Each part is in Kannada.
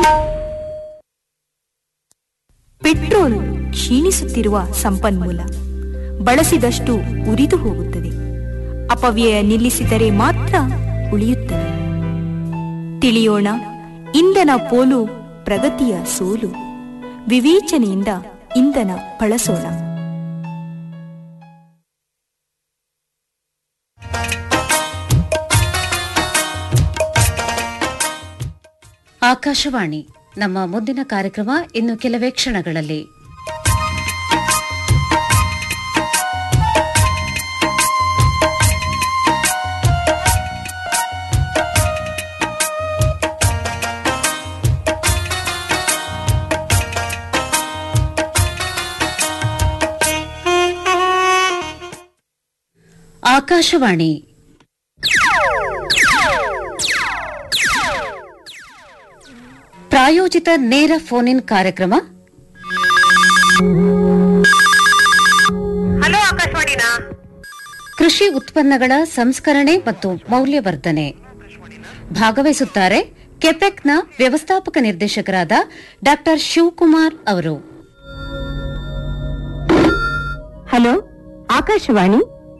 ಪೆಟ್ರೋಲ್ ಕ್ಷೀಣಿಸುತ್ತಿರುವ ಸಂಪನ್ಮೂಲ ಬಳಸಿದಷ್ಟು ಉರಿದು ಹೋಗುತ್ತದೆ ಅಪವ್ಯಯ ನಿಲ್ಲಿಸಿದರೆ ಮಾತ್ರ ಉಳಿಯುತ್ತದೆ ತಿಳಿಯೋಣ ಇಂಧನ ಪೋಲು ಪ್ರಗತಿಯ ಸೋಲು ವಿವೇಚನೆಯಿಂದ ಇಂಧನ ಬಳಸೋಣ ಆಕಾಶವಾಣಿ ನಮ್ಮ ಮುಂದಿನ ಕಾರ್ಯಕ್ರಮ ಇನ್ನು ಕೆಲವೇ ಕ್ಷಣಗಳಲ್ಲಿ ಆಕಾಶವಾಣಿ ಪ್ರಾಯೋಜಿತ ನೇರ ಫೋನ್ ಇನ್ ಕಾರ್ಯಕ್ರಮ ಹಲೋ ಆಕಾಶವಾಣಿನಾ ಕೃಷಿ ಉತ್ಪನ್ನಗಳ ಸಂಸ್ಕರಣೆ ಮತ್ತು ಮೌಲ್ಯವರ್ಧನೆ ಭಾಗವಹಿಸುತ್ತಾರೆ ಕೆಪೆಕ್ನ ವ್ಯವಸ್ಥಾಪಕ ನಿರ್ದೇಶಕರಾದ ಡಾ ಶಿವಕುಮಾರ್ ಅವರು ಹಲೋ ಆಕಾಶವಾಣಿ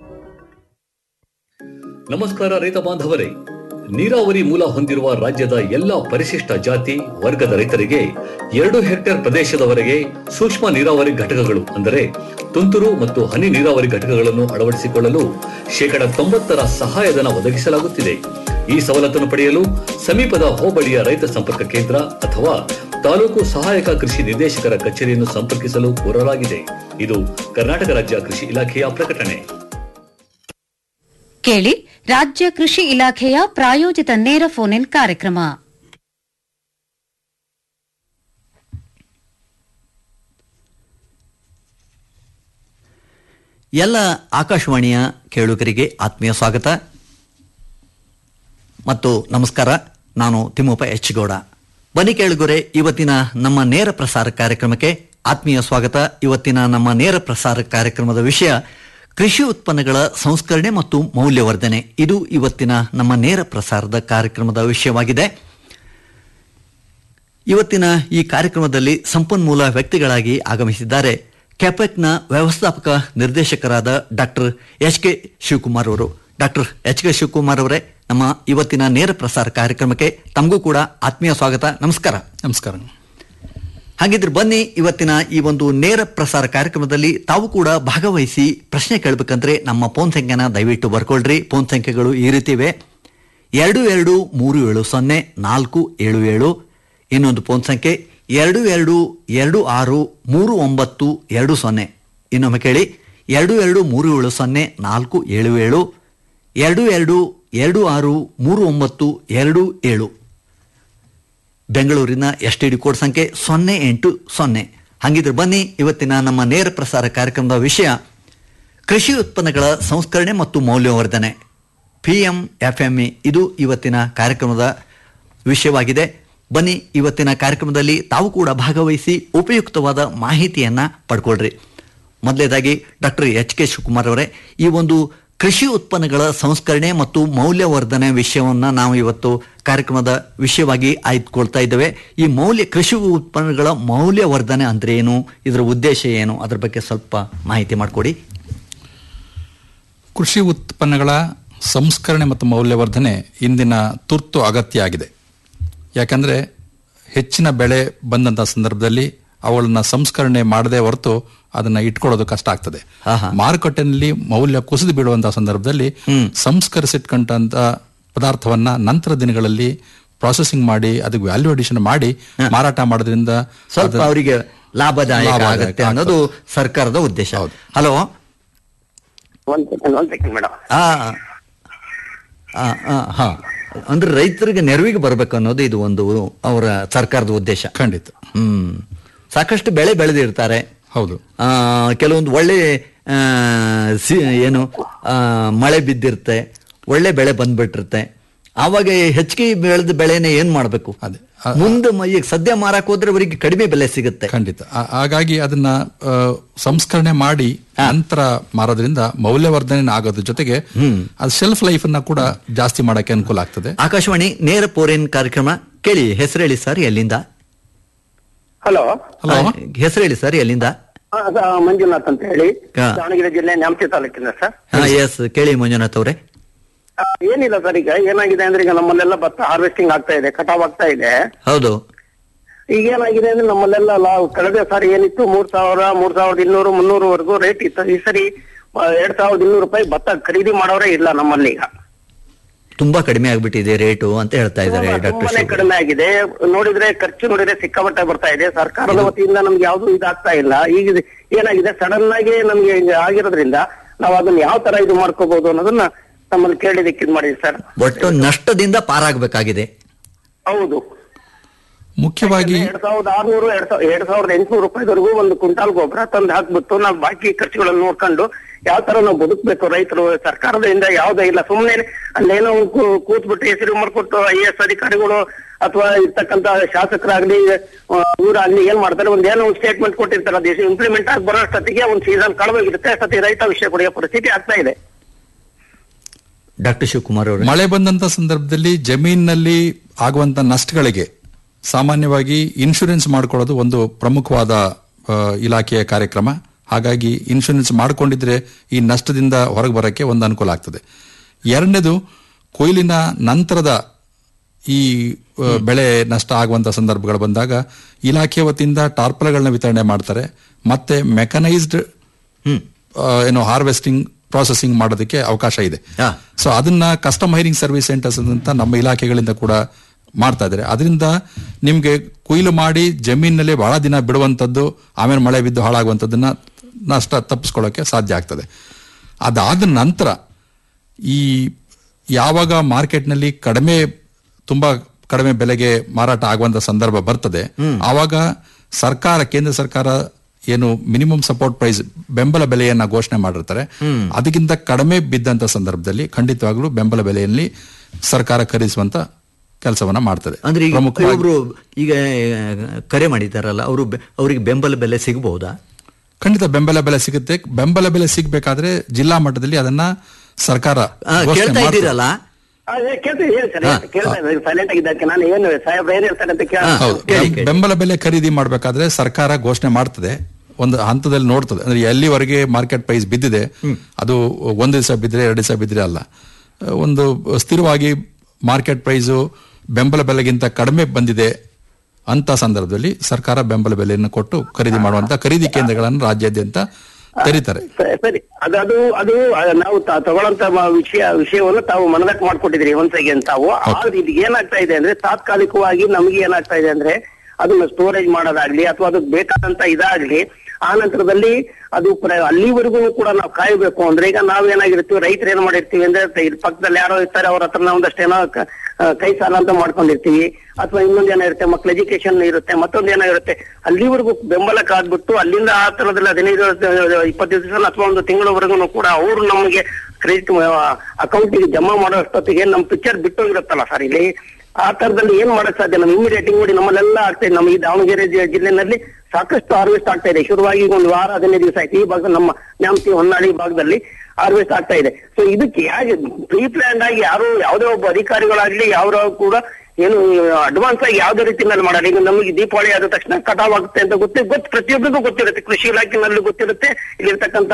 ನಮಸ್ಕಾರ ರೈತ ಬಾಂಧವರೇ ನೀರಾವರಿ ಮೂಲ ಹೊಂದಿರುವ ರಾಜ್ಯದ ಎಲ್ಲ ಪರಿಶಿಷ್ಟ ಜಾತಿ ವರ್ಗದ ರೈತರಿಗೆ ಎರಡು ಹೆಕ್ಟೇರ್ ಪ್ರದೇಶದವರೆಗೆ ಸೂಕ್ಷ್ಮ ನೀರಾವರಿ ಘಟಕಗಳು ಅಂದರೆ ತುಂತುರು ಮತ್ತು ಹನಿ ನೀರಾವರಿ ಘಟಕಗಳನ್ನು ಅಳವಡಿಸಿಕೊಳ್ಳಲು ಶೇಕಡ ತೊಂಬತ್ತರ ಸಹಾಯಧನ ಒದಗಿಸಲಾಗುತ್ತಿದೆ ಈ ಸವಲತ್ತನ್ನು ಪಡೆಯಲು ಸಮೀಪದ ಹೋಬಳಿಯ ರೈತ ಸಂಪರ್ಕ ಕೇಂದ್ರ ಅಥವಾ ತಾಲೂಕು ಸಹಾಯಕ ಕೃಷಿ ನಿರ್ದೇಶಕರ ಕಚೇರಿಯನ್ನು ಸಂಪರ್ಕಿಸಲು ಕೋರಲಾಗಿದೆ ಇದು ಕರ್ನಾಟಕ ರಾಜ್ಯ ಕೃಷಿ ಇಲಾಖೆಯ ಪ್ರಕಟಣೆ ಕೇಳಿ ರಾಜ್ಯ ಕೃಷಿ ಇಲಾಖೆಯ ಪ್ರಾಯೋಜಿತ ನೇರ ಫೋನ್ ಇನ್ ಕಾರ್ಯಕ್ರಮ ಎಲ್ಲ ಆಕಾಶವಾಣಿಯ ಕೇಳುಗರಿಗೆ ಆತ್ಮೀಯ ಸ್ವಾಗತ ಮತ್ತು ನಮಸ್ಕಾರ ನಾನು ತಿಮ್ಮಪ್ಪ ಎಚ್ ಗೌಡ ಬನ್ನಿ ಕೇಳುಗರೆ ಇವತ್ತಿನ ನಮ್ಮ ನೇರ ಪ್ರಸಾರ ಕಾರ್ಯಕ್ರಮಕ್ಕೆ ಆತ್ಮೀಯ ಸ್ವಾಗತ ಇವತ್ತಿನ ನಮ್ಮ ನೇರ ಪ್ರಸಾರ ಕಾರ್ಯಕ್ರಮದ ವಿಷಯ ಕೃಷಿ ಉತ್ಪನ್ನಗಳ ಸಂಸ್ಕರಣೆ ಮತ್ತು ಮೌಲ್ಯವರ್ಧನೆ ಇದು ಇವತ್ತಿನ ನಮ್ಮ ನೇರ ಪ್ರಸಾರದ ಕಾರ್ಯಕ್ರಮದ ವಿಷಯವಾಗಿದೆ ಇವತ್ತಿನ ಈ ಕಾರ್ಯಕ್ರಮದಲ್ಲಿ ಸಂಪನ್ಮೂಲ ವ್ಯಕ್ತಿಗಳಾಗಿ ಆಗಮಿಸಿದ್ದಾರೆ ಕ್ಯಾಪೆಕ್ನ ವ್ಯವಸ್ಥಾಪಕ ನಿರ್ದೇಶಕರಾದ ಡಾಕ್ಟರ್ ಎಚ್ ಕೆ ಶಿವಕುಮಾರ್ ಅವರು ಡಾಕ್ಟರ್ ಎಚ್ ಕೆ ಶಿವಕುಮಾರ್ ಅವರೇ ನಮ್ಮ ಇವತ್ತಿನ ನೇರ ಪ್ರಸಾರ ಕಾರ್ಯಕ್ರಮಕ್ಕೆ ತಮಗೂ ಕೂಡ ಆತ್ಮೀಯ ಸ್ವಾಗತ ನಮಸ್ಕಾರ ನಮಸ್ಕಾರ ಹಾಗಿದ್ರೆ ಬನ್ನಿ ಇವತ್ತಿನ ಈ ಒಂದು ನೇರ ಪ್ರಸಾರ ಕಾರ್ಯಕ್ರಮದಲ್ಲಿ ತಾವು ಕೂಡ ಭಾಗವಹಿಸಿ ಪ್ರಶ್ನೆ ಕೇಳಬೇಕಂದ್ರೆ ನಮ್ಮ ಫೋನ್ ಸಂಖ್ಯೆನ ದಯವಿಟ್ಟು ಬರ್ಕೊಳ್ರಿ ಫೋನ್ ಸಂಖ್ಯೆಗಳು ಈ ರೀತಿ ಇವೆ ಎರಡು ಎರಡು ಮೂರು ಏಳು ಸೊನ್ನೆ ನಾಲ್ಕು ಏಳು ಏಳು ಇನ್ನೊಂದು ಫೋನ್ ಸಂಖ್ಯೆ ಎರಡು ಎರಡು ಎರಡು ಆರು ಮೂರು ಒಂಬತ್ತು ಎರಡು ಸೊನ್ನೆ ಇನ್ನೊಮ್ಮೆ ಕೇಳಿ ಎರಡು ಎರಡು ಮೂರು ಏಳು ಸೊನ್ನೆ ನಾಲ್ಕು ಏಳು ಏಳು ಎರಡು ಎರಡು ಎರಡು ಆರು ಮೂರು ಒಂಬತ್ತು ಎರಡು ಏಳು ಬೆಂಗಳೂರಿನ ಎಸ್ ಟಿ ಡಿ ಕೋಡ್ ಸಂಖ್ಯೆ ಸೊನ್ನೆ ಎಂಟು ಸೊನ್ನೆ ಹಾಗಿದ್ರೆ ಬನ್ನಿ ಇವತ್ತಿನ ನಮ್ಮ ನೇರ ಪ್ರಸಾರ ಕಾರ್ಯಕ್ರಮದ ವಿಷಯ ಕೃಷಿ ಉತ್ಪನ್ನಗಳ ಸಂಸ್ಕರಣೆ ಮತ್ತು ಮೌಲ್ಯವರ್ಧನೆ P M F M E ಇದು ಇವತ್ತಿನ ಕಾರ್ಯಕ್ರಮದ ವಿಷಯವಾಗಿದೆ ಬನ್ನಿ ಇವತ್ತಿನ ಕಾರ್ಯಕ್ರಮದಲ್ಲಿ ತಾವು ಕೂಡ ಭಾಗವಹಿಸಿ ಉಪಯುಕ್ತವಾದ ಮಾಹಿತಿಯನ್ನ ಪಡ್ಕೊಳ್ರಿ ಮೊದಲೇದಾಗಿ ಡಾಕ್ಟರ್ ಎಚ್ ಕೆ ಶಿವಕುಮಾರ್ ಅವರೇ ಈ ಒಂದು ಕೃಷಿ ಉತ್ಪನ್ನಗಳ ಸಂಸ್ಕರಣೆ ಮತ್ತು ಮೌಲ್ಯವರ್ಧನೆ ವಿಷಯವನ್ನ ನಾವು ಇವತ್ತು ಕಾರ್ಯಕ್ರಮದ ವಿಷಯವಾಗಿ ಆಯ್ದುಕೊಳ್ತಾ ಇದ್ದೇವೆ ಈ ಮೌಲ್ಯ ಕೃಷಿ ಉತ್ಪನ್ನಗಳ ಮೌಲ್ಯವರ್ಧನೆ ಅಂದ್ರೆ ಏನು ಇದರ ಉದ್ದೇಶ ಏನು ಅದ್ರ ಬಗ್ಗೆ ಸ್ವಲ್ಪ ಮಾಹಿತಿ ಮಾಡಿಕೊಡಿ ಕೃಷಿ ಉತ್ಪನ್ನಗಳ ಸಂಸ್ಕರಣೆ ಮತ್ತು ಮೌಲ್ಯವರ್ಧನೆ ಇಂದಿನ ತುರ್ತು ಅಗತ್ಯ ಆಗಿದೆ ಯಾಕಂದ್ರೆ ಹೆಚ್ಚಿನ ಬೆಳೆ ಬಂದಂತ ಸಂದರ್ಭದಲ್ಲಿ ಅವುಗಳನ್ನ ಸಂಸ್ಕರಣೆ ಮಾಡದೆ ಹೊರತು ಅದನ್ನ ಇಟ್ಕೊಳ್ಳೋದು ಕಷ್ಟ ಆಗ್ತದೆ ಆಹಾ. ಮಾರುಕಟ್ಟೆಯಲ್ಲಿ ಮೌಲ್ಯ ಕುಸಿದು ಬೀಳುವಂತಹ ಸಂದರ್ಭದಲ್ಲಿ ಸಂಸ್ಕರಿಸಿಟ್ಕೊಂಡಂತ ಪದಾರ್ಥವನ್ನ ನಂತರ ದಿನಗಳಲ್ಲಿ ಪ್ರಾಸೆಸಿಂಗ್ ಮಾಡಿ ಅದಕ್ಕೆ ವ್ಯಾಲ್ಯೂ ಅಡಿಷನ್ ಮಾಡಿ ಮಾರಾಟ ಮಾಡೋದ್ರಿಂದ ಸ್ವಲ್ಪ ಅದು- ಅವರಿಗೆ ಲಾಭದಾಯಕ ಲಾಭದಾಯಕ ಆಗುತ್ತೆ ಅನ್ನೋದು ಸರ್ಕಾರದ ಉದ್ದೇಶ ಹೌದು. ಹಲೋ ಒಂದ್ ಸೆಕೆಂಡ್ ಒಂದ್ ಸೆಕೆಂಡ್ ಮೇಡಮ್ ಆ ಆ, ಆ, ಹಾ ಅಂದ್ರೆ ರೈತರಿಗೆ ನೆರವಿಗೆ ಬರ್ಬೇಕು ಅನ್ನೋದು ಇದು ಒಂದು ಅವರ ಸರ್ಕಾರದ ಉದ್ದೇಶ ಖಂಡಿತ ಹ್ಮ್ ಸಾಕಷ್ಟು ಬೆಳೆ ಬೆಳೆದಿರ್ತಾರೆ ಹೌದು ಆ, ಕೆಲವೊಂದು ಒಳ್ಳೆ ಆ, ಸಿ- ಏನು ಆ, ಮಳೆ ಬಿದ್ದಿರುತ್ತೆ ಒಳ್ಳೆ ಬೆಳೆ ಬಂದ್ಬಿಟ್ಟಿರುತ್ತೆ ಆವಾಗ ಹೆಚ್ಚಿಗೆ ಬೆಳೆದ ಬೆಳೆನ ಏನ್ ಮಾಡ್ಬೇಕು ಅದೇ. ಆ- ಮುಂದೆ ಮ- ಈಗ ಸದ್ಯ ಮಾರಕ್ ಹೋದ್ರೆ ಅವರಿಗೆ ಕಡಿಮೆ ಬೆಲೆ ಸಿಗುತ್ತೆ ಖಂಡಿತ ಆ- ಹಾಗಾಗಿ ಅದನ್ನ ಆ, ಸಂಸ್ಕರಣೆ ಮಾಡಿ ನಂತರ ಮಾರೋದ್ರಿಂದ ಮೌಲ್ಯವರ್ಧನೆ ಆಗೋದ್ರ ಜೊತೆಗೆ ಅದು ಶೆಲ್ಫ್ ಲೈಫ್ ಅನ್ನ ಕೂಡ ಜಾಸ್ತಿ ಮಾಡಕ್ಕೆ ಅನುಕೂಲ ಆಗ್ತದೆ ಆಕಾಶವಾಣಿ ನೇರ ಪೋರೇನ್ ಕಾರ್ಯಕ್ರಮ ಕೇಳಿ ಹೆಸರು ಹೇಳಿ ಸರ್ ಎಲ್ಲಿಂದ ಹಲೋ ಹಲೋ ಹೆಸರು ಹೇಳಿ ಸರ್ ಎಲ್ಲಿಂದ ಮಂಜುನಾಥ್ ಅಂತ ಹೇಳಿ ಹಾ. ದಾವಣಗೆರೆ ಜಿಲ್ಲೆ ನ್ಯಾಮತಿ ತಾಲೂಕಿನ ಸರ್ ಹಾ ಎಸ್ ಕೇಳಿ ಮಂಜುನಾಥ್ ಅವರೇ ಆ, ಏನಿಲ್ಲ ಸರ್ ಈಗ ಏನಾಗಿದೆ ಅಂದ್ರೆ ಈಗ ನಮ್ಮಲ್ಲೆಲ್ಲ ಭತ್ತ ಹಾರ್ವೆಸ್ಟಿಂಗ್ ಆಗ್ತಾ ಇದೆ ಕಟಾವ್ ಆಗ್ತಾ ಇದೆ ಹೌದು ಈಗ ಏನಾಗಿದೆ ಅಂದ್ರೆ ನಮ್ಮಲ್ಲೆಲ್ಲ ಲಾ- ಕಳೆದ ಸಾರಿ ಏನಿತ್ತು ಮೂರ್ ಸಾವಿರ ಮೂರ್ ಸಾವಿರದ ಇನ್ನೂರು ಮುನ್ನೂರವರೆಗೂ ರೇಟ್ ಇತ್ತು ಈ ಸರಿ ಆ, ಎರಡ್ ಸಾವಿರದ ಇನ್ನೂರು ರೂಪಾಯಿ ಭತ್ತ ಖರೀದಿ ಮಾಡೋರೇ ಇಲ್ಲ ನಮ್ಮಲ್ಲಿ ಈಗ ತುಂಬಾ ಕಡಿಮೆ ಆಗ್ಬಿಟ್ಟಿದೆ ರೇಟು ಅಂತ ಹೇಳ್ತಾ ಇದ್ದಾರೆ ಡಾಕ್ಟರ್ ತುಂಬಾನೇ ಕಡಿಮೆ ಆಗಿದೆ ನೋಡಿದ್ರೆ ಖರ್ಚು ನೋಡಿದ್ರೆ ಸಿಕ್ಕಾಪಟ್ಟೆ ಬರ್ತಾ ಇದೆ ಸರ್ಕಾರದ ವತಿಯಿಂದ ನಮ್ಗೆ ಯಾವ್ದು ಇದಾಗ್ತಾ ಇಲ್ಲ ಈಗ ಇದು ಏನಾಗಿದೆ ಸಡನ್ ಆಗಿ ನಮ್ಗೆ ಈಗ ಆಗಿರೋದ್ರಿಂದ ನಾವು ಅದನ್ನ ಯಾವ ತರ ಇದು ಮಾಡ್ಕೋಬಹುದು ಅನ್ನೋದನ್ನ ನಮ್ಮಲ್ಲಿ ಕೇಳಿದಕ್ಕೆ ಇದು ಮಾಡಿದ್ವಿ ಸರ್ ಒಟ್ಟು ನಷ್ಟದಿಂದ ಪಾರಾಗಬೇಕಾಗಿದೆ ಹೌದು ಮುಖ್ಯವಾಗಿ ಎರಡ್ ಸಾವಿರದ ಆರ್ನೂರು ಎರಡ್ ಸಾವಿರ ಎರಡ್ ಸಾವಿರದ ಎಂಟುನೂರು ರೂಪಾಯಿವರೆಗೂ ಒಂದು ಕ್ವಿಂಟಾಲ್ ಗೊಬ್ಬರ ತಂದು ಹಾಕ್ಬಿಟ್ಟು ನಾವು ಬಾಕಿ ಖರ್ಚುಗಳನ್ನು ನೋಡ್ಕೊಂಡು ಯಾವ ತರ ನಾವು ಬದುಕಬೇಕು ರೈತರು ಸರ್ಕಾರದಿಂದ ಯಾವುದೇ ಇಲ್ಲ ಸುಮ್ಮನೆ ಅಲ್ಲೇನೋ ಒಂದ್ ಕೂ- ಕೂತ್ಬಿಟ್ಟು ಹೆಸರು ಮಾಡ್ಕೊಟ್ಟು ಐ ಎಸ್ ಅಧಿಕಾರಿಗಳು ಅಥವಾ ಇರ್ತಕ್ಕಂತ ಶಾಸಕರಾಗ್ಲಿ ಆ, ಇವರಾಗ್ಲಿ ಏನ್ ಮಾಡ್ತಾರೆ ಒಂದ್ ಏನೋ ಒಂದು ಸ್ಟೇಟ್ಮೆಂಟ್ ಕೊಟ್ಟಿರ್ತಾರೆ ಅದು ಇಂಪ್ಲಿಮೆಂಟ್ ಆಗಿ ಬರೋ ಅಷ್ಟೊತ್ತಿಗೆ ಒಂದು ಸೀಸನ್ ಕಳೆದೋಗಿರುತ್ತೆ ಅಷ್ಟೊತ್ತಿಗೆ ರೈತ ವಿಷಯ ಕೊಡುವ ಪರಿಸ್ಥಿತಿ ಆಗ್ತಾ ಇದೆ ಡಾಕ್ಟರ್ ಶಿವಕುಮಾರ್ ಅವರೇ ಮಳೆ ಬಂದಂತ ಸಂದರ್ಭದಲ್ಲಿ ಜಮೀನಿನಲ್ಲಿ ಆಗುವಂತ ನಷ್ಟಗಳಿಗೆ ಸಾಮಾನ್ಯವಾಗಿ ಇನ್ಶೂರೆನ್ಸ್ ಮಾಡ್ಕೊಳ್ಳೋದು ಒಂದು ಪ್ರಮುಖವಾದ ಆ, ಇಲಾಖೆಯ ಕಾರ್ಯಕ್ರಮ ಹಾಗಾಗಿ ಇನ್ಶೂರೆನ್ಸ್ ಮಾಡ್ಕೊಂಡಿದ್ರೆ ಈ ನಷ್ಟದಿಂದ ಹೊರಗೆ ಬರೋಕ್ಕೆ ಒಂದು ಅನುಕೂಲ ಆಗ್ತದೆ ಎರಡನೇದು ಕೊಯ್ಲಿನ ನಂತರದ ಈ ಆ, ಬೆಳೆ ನಷ್ಟ ಆಗುವಂತ ಸಂದರ್ಭಗಳು ಬಂದಾಗ ಇಲಾಖೆ ವತಿಯಿಂದ ಟಾರ್ಪಲ್ಗಳನ್ನ ವಿತರಣೆ ಮಾಡ್ತಾರೆ ಮತ್ತೆ ಮೆಕನೈಸ್ಡ್ ಏನು ಹಾರ್ವೆಸ್ಟಿಂಗ್ ಪ್ರಾಸೆಸಿಂಗ್ ಮಾಡೋದಕ್ಕೆ ಅವಕಾಶ ಇದೆ ಹಾ. ಸೊ ಅದನ್ನ ಕಸ್ಟಮ್ ಹೈರಿಂಗ್ ಸರ್ವಿಸ್ ಸೆಂಟರ್ಸ್ ಅಂತ ನಮ್ಮ ಇಲಾಖೆಗಳಿಂದ ಕೂಡ ಮಾಡ್ತಾ ಇದ್ದಾರೆ ಅದರಿಂದ ನಿಮ್ಗೆ ಕೊಯ್ಲು ಮಾಡಿ ಜಮೀನಿನಲ್ಲಿ ಬಹಳ ದಿನ ಬಿಡುವಂಥದ್ದು ಆಮೇಲೆ ಮಳೆ ಬಿದ್ದು ಹಾಳಾಗುವಂಥದ್ದನ್ನ ನಷ್ಟ ತಪ್ಪಿಸ್ಕೊಳ್ಳೋಕೆ ಸಾಧ್ಯ ಆಗ್ತದೆ ಅದಾದ ನಂತರ ಈ ಯಾವಾಗ ಮಾರ್ಕೆಟ್ನಲ್ಲಿ ಕಡಿಮೆ ತುಂಬಾ ಕಡಿಮೆ ಬೆಲೆಗೆ ಮಾರಾಟ ಆಗುವಂತ ಸಂದರ್ಭ ಬರ್ತದೆ ಆವಾಗ ಸರ್ಕಾರ ಕೇಂದ್ರ ಸರ್ಕಾರ ಏನು ಮಿನಿಮಮ್ ಸಪೋರ್ಟ್ ಪ್ರೈಸ್ ಬೆಂಬಲ ಬೆಲೆಯನ್ನ ಘೋಷಣೆ ಮಾಡಿರ್ತಾರೆ ಅದಕ್ಕಿಂತ ಕಡಿಮೆ ಬಿದ್ದಂತ ಸಂದರ್ಭದಲ್ಲಿ ಖಂಡಿತವಾಗ್ಲೂ ಬೆಂಬಲ ಬೆಲೆಯಲ್ಲಿ ಸರ್ಕಾರ ಖರೀದಿಸುವಂತ ಕೆಲಸವನ್ನ ಮಾಡ್ತದೆ ಅಂದ್ರೆ ಈಗ ಪ್ರಮುಖವಾಗಿ ಒಬ್ರು ಈಗ ಆ, ಕರೆ ಮಾಡಿದಾರಲ್ಲ ಅವರು ಅವರಿಗೆ ಬೆಂಬಲ ಬೆಲೆ ಸಿಗಬಹುದಾ ಖಂಡಿತ ಬೆಂಬಲ ಬೆಲೆ ಸಿಗುತ್ತೆ ಬೆಂಬಲ ಬೆಲೆ ಸಿಗ್ಬೇಕಾದ್ರೆ ಜಿಲ್ಲಾ ಮಟ್ಟದಲ್ಲಿ ಅದನ್ನ ಸರ್ಕಾರ ಆ, ಘೋಷಣೆ ಕೇಳ್ತಾ ಮಾಡ್ತದೆ. ಇದ್ದೀರಲ್ಲ ಆ, ಏ, ಕೇಳ್ತೀನಿ ಹೇಳಿ ಸರ್ ಕೇಳ್ತಾ ಇದ್ದೀನಿ ಸೈಲೆಂಟ್ ಆಗಿದ್ದಕ್ಕೆ ನಾನು ಏನು ಸಾಹೇಬ್ರು ಏನ್ ಹೇಳ್ತಾರೆ ಅಂತ ಕೇಳ ಹಾ. ಹೌದು ಕೇಳಿ, ಕೇಳಿ. ಬೆಂಬಲ ಬೆಲೆ ಖರೀದಿ ಮಾಡಬೇಕಾದ್ರೆ ಸರ್ಕಾರ ಘೋಷಣೆ ಮಾಡ್ತದೆ ಒಂದು ಹಂತದಲ್ಲಿ ನೋಡ್ತದೆ ಅಂದ್ರೆ ಎಲ್ಲಿವರೆಗೆ ಮಾರ್ಕೆಟ್ ಪ್ರೈಸ್ ಬಿದ್ದಿದೆ ಅದು ಒಂದು ದಿವಸ ಬಿದ್ದರೆ ಎರಡು ದಿವಸ ಬಿದ್ದರೆ ಅಲ್ಲ ಒಂದು ಸ್ಥಿರವಾಗಿ ಮಾರ್ಕೆಟ್ ಪ್ರೈಸು ಬೆಂಬಲ ಬೆಲೆಗಿಂತ ಕಡಿಮೆ ಬಂದಿದೆ ಅಂತ ಸಂದರ್ಭದಲ್ಲಿ ಸರ್ಕಾರ ಬೆಂಬಲ ಬೆಲೆಯನ್ನು ಕೊಟ್ಟು ಖರೀದಿ ಮಾಡುವಂತ ಖರೀದಿ ಕೇಂದ್ರಗಳನ್ನು ರಾಜ್ಯಾದ್ಯಂತ ತೆರೀತಾರೆ ಸ- ಸರಿ ಅದು ಅದು ಅದು ಆ, ನಾವು ತ- ತಗೊಳ್ಳಂತ ಮ- ವಿಷಯ ವಿಷಯವನ್ನು ತಾವು ಮನದಟ್ಟು ಮಾಡ್ಕೊಟ್ಟಿದ್ರಿ ಒಂದ್ಸಗೆ ತಾವು ಆದ್ರೆ ಇದು ಏನಾಗ್ತಾ ಇದೆ ಅಂದ್ರೆ ತಾತ್ಕಾಲಿಕವಾಗಿ ನಮ್ಗೆ ಏನಾಗ್ತಾ ಇದೆ ಅಂದ್ರೆ ಅದನ್ನ ಸ್ಟೋರೇಜ್ ಮಾಡೋದಾಗ್ಲಿ ಅಥವಾ ಅದಕ್ಕೆ ಬೇಕಾದಂತ ಇದಾಗ್ಲಿ ಆ ನಂತರದಲ್ಲಿ ಅದು ಪ್ರ- ಅಲ್ಲಿವರೆಗೂ ಕೂಡ ನಾವು ಕಾಯಬೇಕು ಅಂದ್ರೆ ಈಗ ನಾವೇನಾಗಿರ್ತೀವಿ ರೈತರು ಏನ್ ಮಾಡಿರ್ತೀವಿ ಅಂದ್ರೆ ತ- ಇಲ್ಲಿ ಪಕ್ಕದಲ್ಲಿ ಯಾರೋ ಇರ್ತಾರೆ ಅವ್ರ ಹತ್ರ ನಾವು ಒಂದಷ್ಟೇನೋ ಕ- ಆ, ಕೈ ಸಾಲ ಅಂತ ಮಾಡ್ಕೊಂಡಿರ್ತೀವಿ ಅಥವಾ ಇನ್ನೊಂದ್ ಏನೋ ಇರುತ್ತೆ ಮಕ್ಳ ಎಜುಕೇಶನ್ ಇರುತ್ತೆ ಮತ್ತೊಂದ್ ಏನೋ ಇರುತ್ತೆ ಅಲ್ಲಿವರೆಗೂ ಬೆಂಬಲ ಕಾದ್ಬಿಟ್ಟು ಅಲ್ಲಿಂದ ಆ ತರದಲ್ಲಿ ಹದಿನೈದು ಇಪ್ಪತ್ತು ದಿವಸ ಅಥವಾ ಒಂದು ತಿಂಗಳವರೆಗೂ ಕೂಡ ಅವರು ನಮಗೆ ಕ್ರೆಡಿಟ್ ಅಕೌಂಟಿಗೆ ಜಮಾ ಮಾಡೋ ಅಷ್ಟೊತ್ತಿಗೆ ನಮ್ ಪಿಕ್ಚರ್ ಬಿಟ್ಟೋಗಿರುತ್ತಲ್ಲ ಸರ್ ಇಲ್ಲಿ ಆ ತರದಲ್ಲಿ ಏನ್ ಮಾಡಕ್ ಸಾಧ್ಯ ನಮ್ಮ ಇಮಿಡಿಯೇಟ್ ನೋಡಿ ನಮ್ಮಲ್ಲೆಲ್ಲ ಆಗ್ತಾ ಇದೆ ನಮ್ಮ ಈ ದಾವಣಗೆರೆ ಜಿ- ಜಿಲ್ಲೆನಲ್ಲಿ ಸಾಕಷ್ಟು ಹಾರ್ವೆಸ್ಟ್ ಆಗ್ತಾ ಇದೆ ಶುರುವಾಗಿ ಈಗ ಒಂದು ವಾರ ಹದಿನೈದು ದಿವಸ ಆಯ್ತು ಈ ಭಾಗದಲ್ಲಿ ನಮ್ಮ ನ್ಯಾಮತಿ ಹೊನ್ನಾಳಿ ಭಾಗದಲ್ಲಿ ಹಾರ್ವೆಸ್ಟ್ ಆಗ್ತಾ ಇದೆ ಸೊ ಇದಕ್ಕೆ ಹೇಗೆ ಪ್ರೀ ಪ್ಲಾನ್ ಆಗಿ ಯಾರು ಯಾವುದೇ ಒಬ್ಬ ಅಧಿಕಾರಿಗಳಾಗ್ಲಿ ಯಾರು ಕೂಡ ಏನು ಅಡ್ವಾನ್ಸ್ ಆಗಿ ಯಾವ್ದೇ ರೀತಿನಲ್ಲಿ ಮಾಡಲ್ಲ ಈಗ ನಮಗೆ ದೀಪಾವಳಿ ಆದ ತಕ್ಷಣ ಕಟಾವ್ ಆಗುತ್ತೆ ಅಂತ ಗೊತ್ತೇ ಗೊತ್ತು ಪ್ರತಿಯೊಬ್ಬರಿಗೂ ಗೊತ್ತಿರುತ್ತೆ ಕೃಷಿ ಇಲಾಖೆನಲ್ಲಿ ಗೊತ್ತಿರುತ್ತೆ ಇಲ್ಲಿರ್ತಕ್ಕಂತ